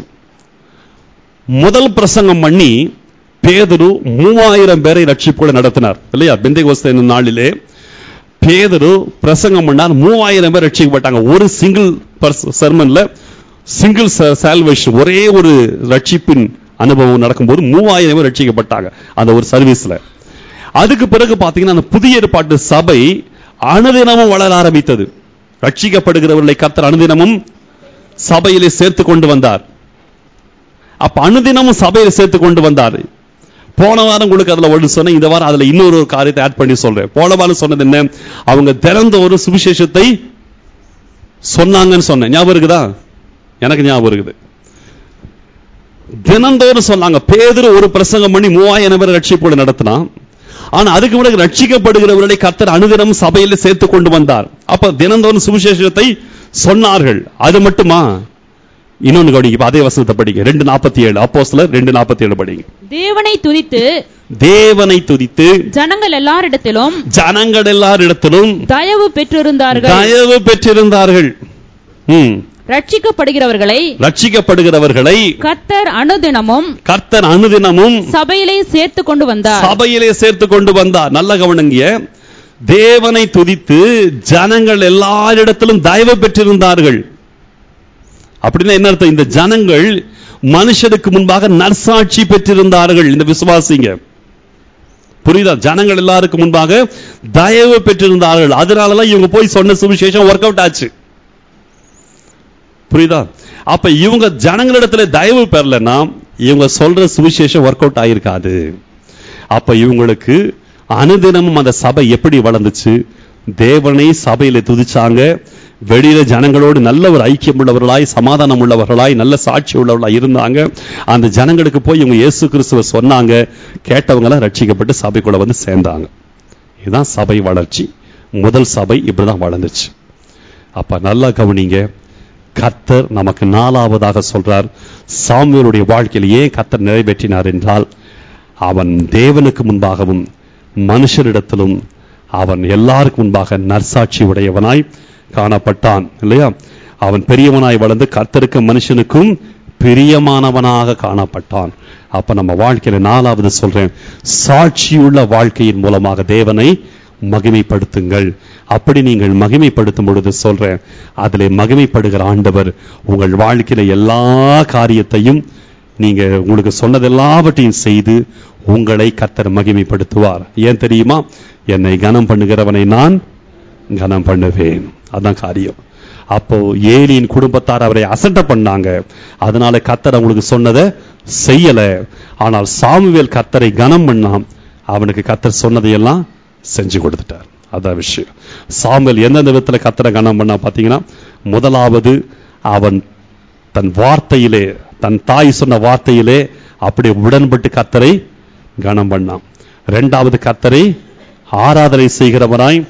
முதல் பிரசங்கம் பண்ணி பேதுரு மூவாயிரம் பேரை ரட்சிப்புகளை நடத்தினார் இல்லையா பெந்தைகோஸ்த என்னும் நாளிலே பேதுரு பிரசங்கம் பண்ணார் மூவாயிரம் பேர் ரட்சிக்கப்பட்டாங்க ஒரு சிங்கிள் சர்மன்ல சிங்கிள் சால்வேஷன் ஒரே ஒரு ரட்சிப்பின் அனுபவம் நடக்கும்போது மூவாயிரம் பேர் ரட்சிக்கப்பட்டாங்க அந்த ஒரு சர்வீஸ்ல அதுக்கு பிறகு பாத்தீங்கன்னா அந்த புதிய ஏற்பாட்டு சபை அனுதினமும் வளர ஆரம்பித்தது ரட்சிக்கப்படுகிறவர்களை கர்த்தர் அனுதினமும் சபையிலே சேர்த்து கொண்டு வந்தார் அப்ப அனுதினமும் சபையில சேர்த்து கொண்டு வந்தார் போன வாரம் உங்களுக்கு அதுல ஒன்று சொன்னேன் இந்த வாரம் அதுல இன்னொரு ஒரு காரியத்தை ஆட் பண்ணி சொல்றேன் போன வாரம் சொன்னது என்ன அவங்க திறந்தோறும் சுவிசேஷத்தை சொன்னாங்கன்னு சொன்னேன் ஞாபகம் இருக்குதா எனக்கு ஞாபகம் இருக்குது தினந்தோறும் சொன்னாங்க பேதுரு ஒரு பிரசங்கம் பண்ணி மூவாயிரம் பேர் ரட்சிப்போடு நடத்தினான் ஆனா அதுக்கு பிறகு ரட்சிக்கப்படுகிறவர்களை கர்த்தர் அனுதினம் சபையில சேர்த்து கொண்டு வந்தார் அப்ப தினந்தோறும் சுவிசேஷத்தை சொன்னார்கள் அது மட்டுமா இன்னொன்னு கவனிங்க இப்ப அதே வசனத்தை படிங்க ரெண்டு நாற்பத்தி ஏழு அப்போ ரெண்டு நாற்பத்தி ஏழு படிங்க தேவனை துதித்து தேவனை துதித்து ஜனங்கள் எல்லாரிடத்திலும் ஜனங்கள் எல்லாரிடத்திலும் தயவு பெற்றிருந்தார்கள் தயவு பெற்றிருந்தார்கள் ம். ரட்சிக்கப்படுகிறவர்களை ரட்சிக்கப்படுகிறவர்களை கர்த்தர் அனுதினமும் கர்த்தர் அனுதினமும் சபையிலே சேர்த்து கொண்டு வந்தார் சபையிலே சேர்த்து கொண்டு வந்தார் நல்ல கவனிங்க தேவனை துதித்து ஜனங்கள் எல்லாரிடத்திலும் தயவு பெற்றிருந்தார்கள் அப்படின்னா என்ன அர்த்தம் இந்த ஜனங்கள் மனுஷருக்கு முன்பாக நற்சாட்சி பெற்றிருந்தார்கள் இந்த விசுவாசிங்க புரியுதா ஜனங்கள் எல்லாருக்கும் முன்பாக தயவு பெற்றிருந்தார்கள் அதனாலதான் இவங்க போய் சொன்ன சுவிசேஷம் ஒர்க் அவுட் ஆச்சு புரியுதா அப்ப இவங்க ஜனங்களிடத்துல தயவு பெறலன்னா இவங்க சொல்ற சுவிசேஷம் ஒர்க் அவுட் ஆயிருக்காது அப்ப இவங்களுக்கு அனுதினமும் அந்த சபை எப்படி வளர்ந்துச்சு தேவனை சபையில துதிச்சாங்க வெளியில ஜனங்களோடு நல்ல ஒரு ஐக்கியம் உள்ளவர்களாய் சமாதானம் உள்ளவர்களாய் நல்ல சாட்சி உள்ளவர்களாய் இருந்தாங்க அந்த ஜனங்களுக்கு போய் இவங்க இயேசு கிறிஸ்துவ சொன்னாங்க கேட்டவங்க எல்லாம் ரட்சிக்கப்பட்டு சபைக்குள்ள வந்து சேர்ந்தாங்க இதுதான் சபை வளர்ச்சி முதல் சபை இப்படிதான் வளர்ந்துச்சு அப்ப நல்லா கவனிங்க கர்த்தர் நமக்கு நாலாவதாக சொல்றார் சாமுவேலுடைய வாழ்க்கையில் ஏன் கர்த்தர் நிறைவேற்றினார் என்றால் அவன் தேவனுக்கு முன்பாகவும் மனுஷரிடத்திலும் அவன் எல்லாருக்கும் முன்பாக நற்சாட்சி உடையவனாய் காணப்பட்டான் இல்லையா அவன் பெரியவனாய் வளர்ந்து கர்த்தருக்கு மனுஷனுக்கும் பிரியமானவனாக காணப்பட்டான் அப்ப நம்ம வாழ்க்கையில நாலாவது சொல்றேன் சாட்சியுள்ள வாழ்க்கையின் மூலமாக தேவனை மகிமைப்படுத்துங்கள் அப்படி நீங்கள் மகிமைப்படுத்தும் பொழுது சொல்றேன் அதிலே மகிமைப்படுகிற ஆண்டவர் உங்கள் வாழ்க்கையில எல்லா காரியத்தையும் நீங்க உங்களுக்கு சொன்னது எல்லாவற்றையும் செய்து உங்களை கர்த்தர் மகிமைப்படுத்துவார் ஏன் தெரியுமா என்னை கனம் பண்ணுகிறவனை நான் கனம் பண்ணுவேன் அதான் காரியம் அப்போ ஏலியின் குடும்பத்தார் அவரை அசட்ட பண்ணாங்க அதனால கர்த்தர் அவங்களுக்கு சொன்னதை செய்யல ஆனால் சாமுவேல் கர்த்தரை கனம் பண்ணான் அவனுக்கு கர்த்தர் சொன்னதையெல்லாம் செஞ்சு கொடுத்துட்டார் அதான் விஷயம் சாமுவேல் எந்தெந்த விதத்துல கர்த்தரை கனம் பண்ணா பாத்தீங்கன்னா முதலாவது அவன் தன் வார்த்தையிலே தன் தாய் சொன்ன வார்த்தையிலே அப்படி உடன்பட்டு கர்த்தரை கனம் பண்ணான் இரண்டாவது கர்த்தரை ஆராதனை செய்கிறவனாய்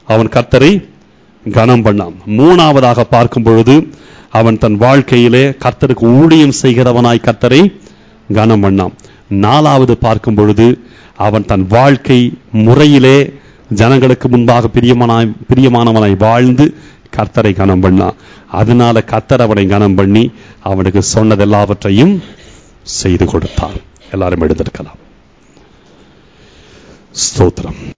அவன் கர்த்தரை கனம் பண்ணான் மூணாவதாக பார்க்கும் பொழுது அவன் தன் வாழ்க்கையிலே கர்த்தருக்கு ஊழியம் செய்கிறவனாய் கர்த்தரை கனம் பண்ணான் நாலாவது பார்க்கும் பொழுது அவன் தன் வாழ்க்கை முறையிலே ஜனங்களுக்கு முன்பாக பிரியமானாய் பிரியமானவனாய் வாழ்ந்து கர்த்தரை கனம் பண்ணான் அதனால கர்த்தர் அவனை கனம் பண்ணி அவனுக்கு சொன்னது எல்லாவற்றையும் செய்து கொடுத்தார் எல்லாரும் எழுதிருக்கலாம் ஸ்தோத்திரம்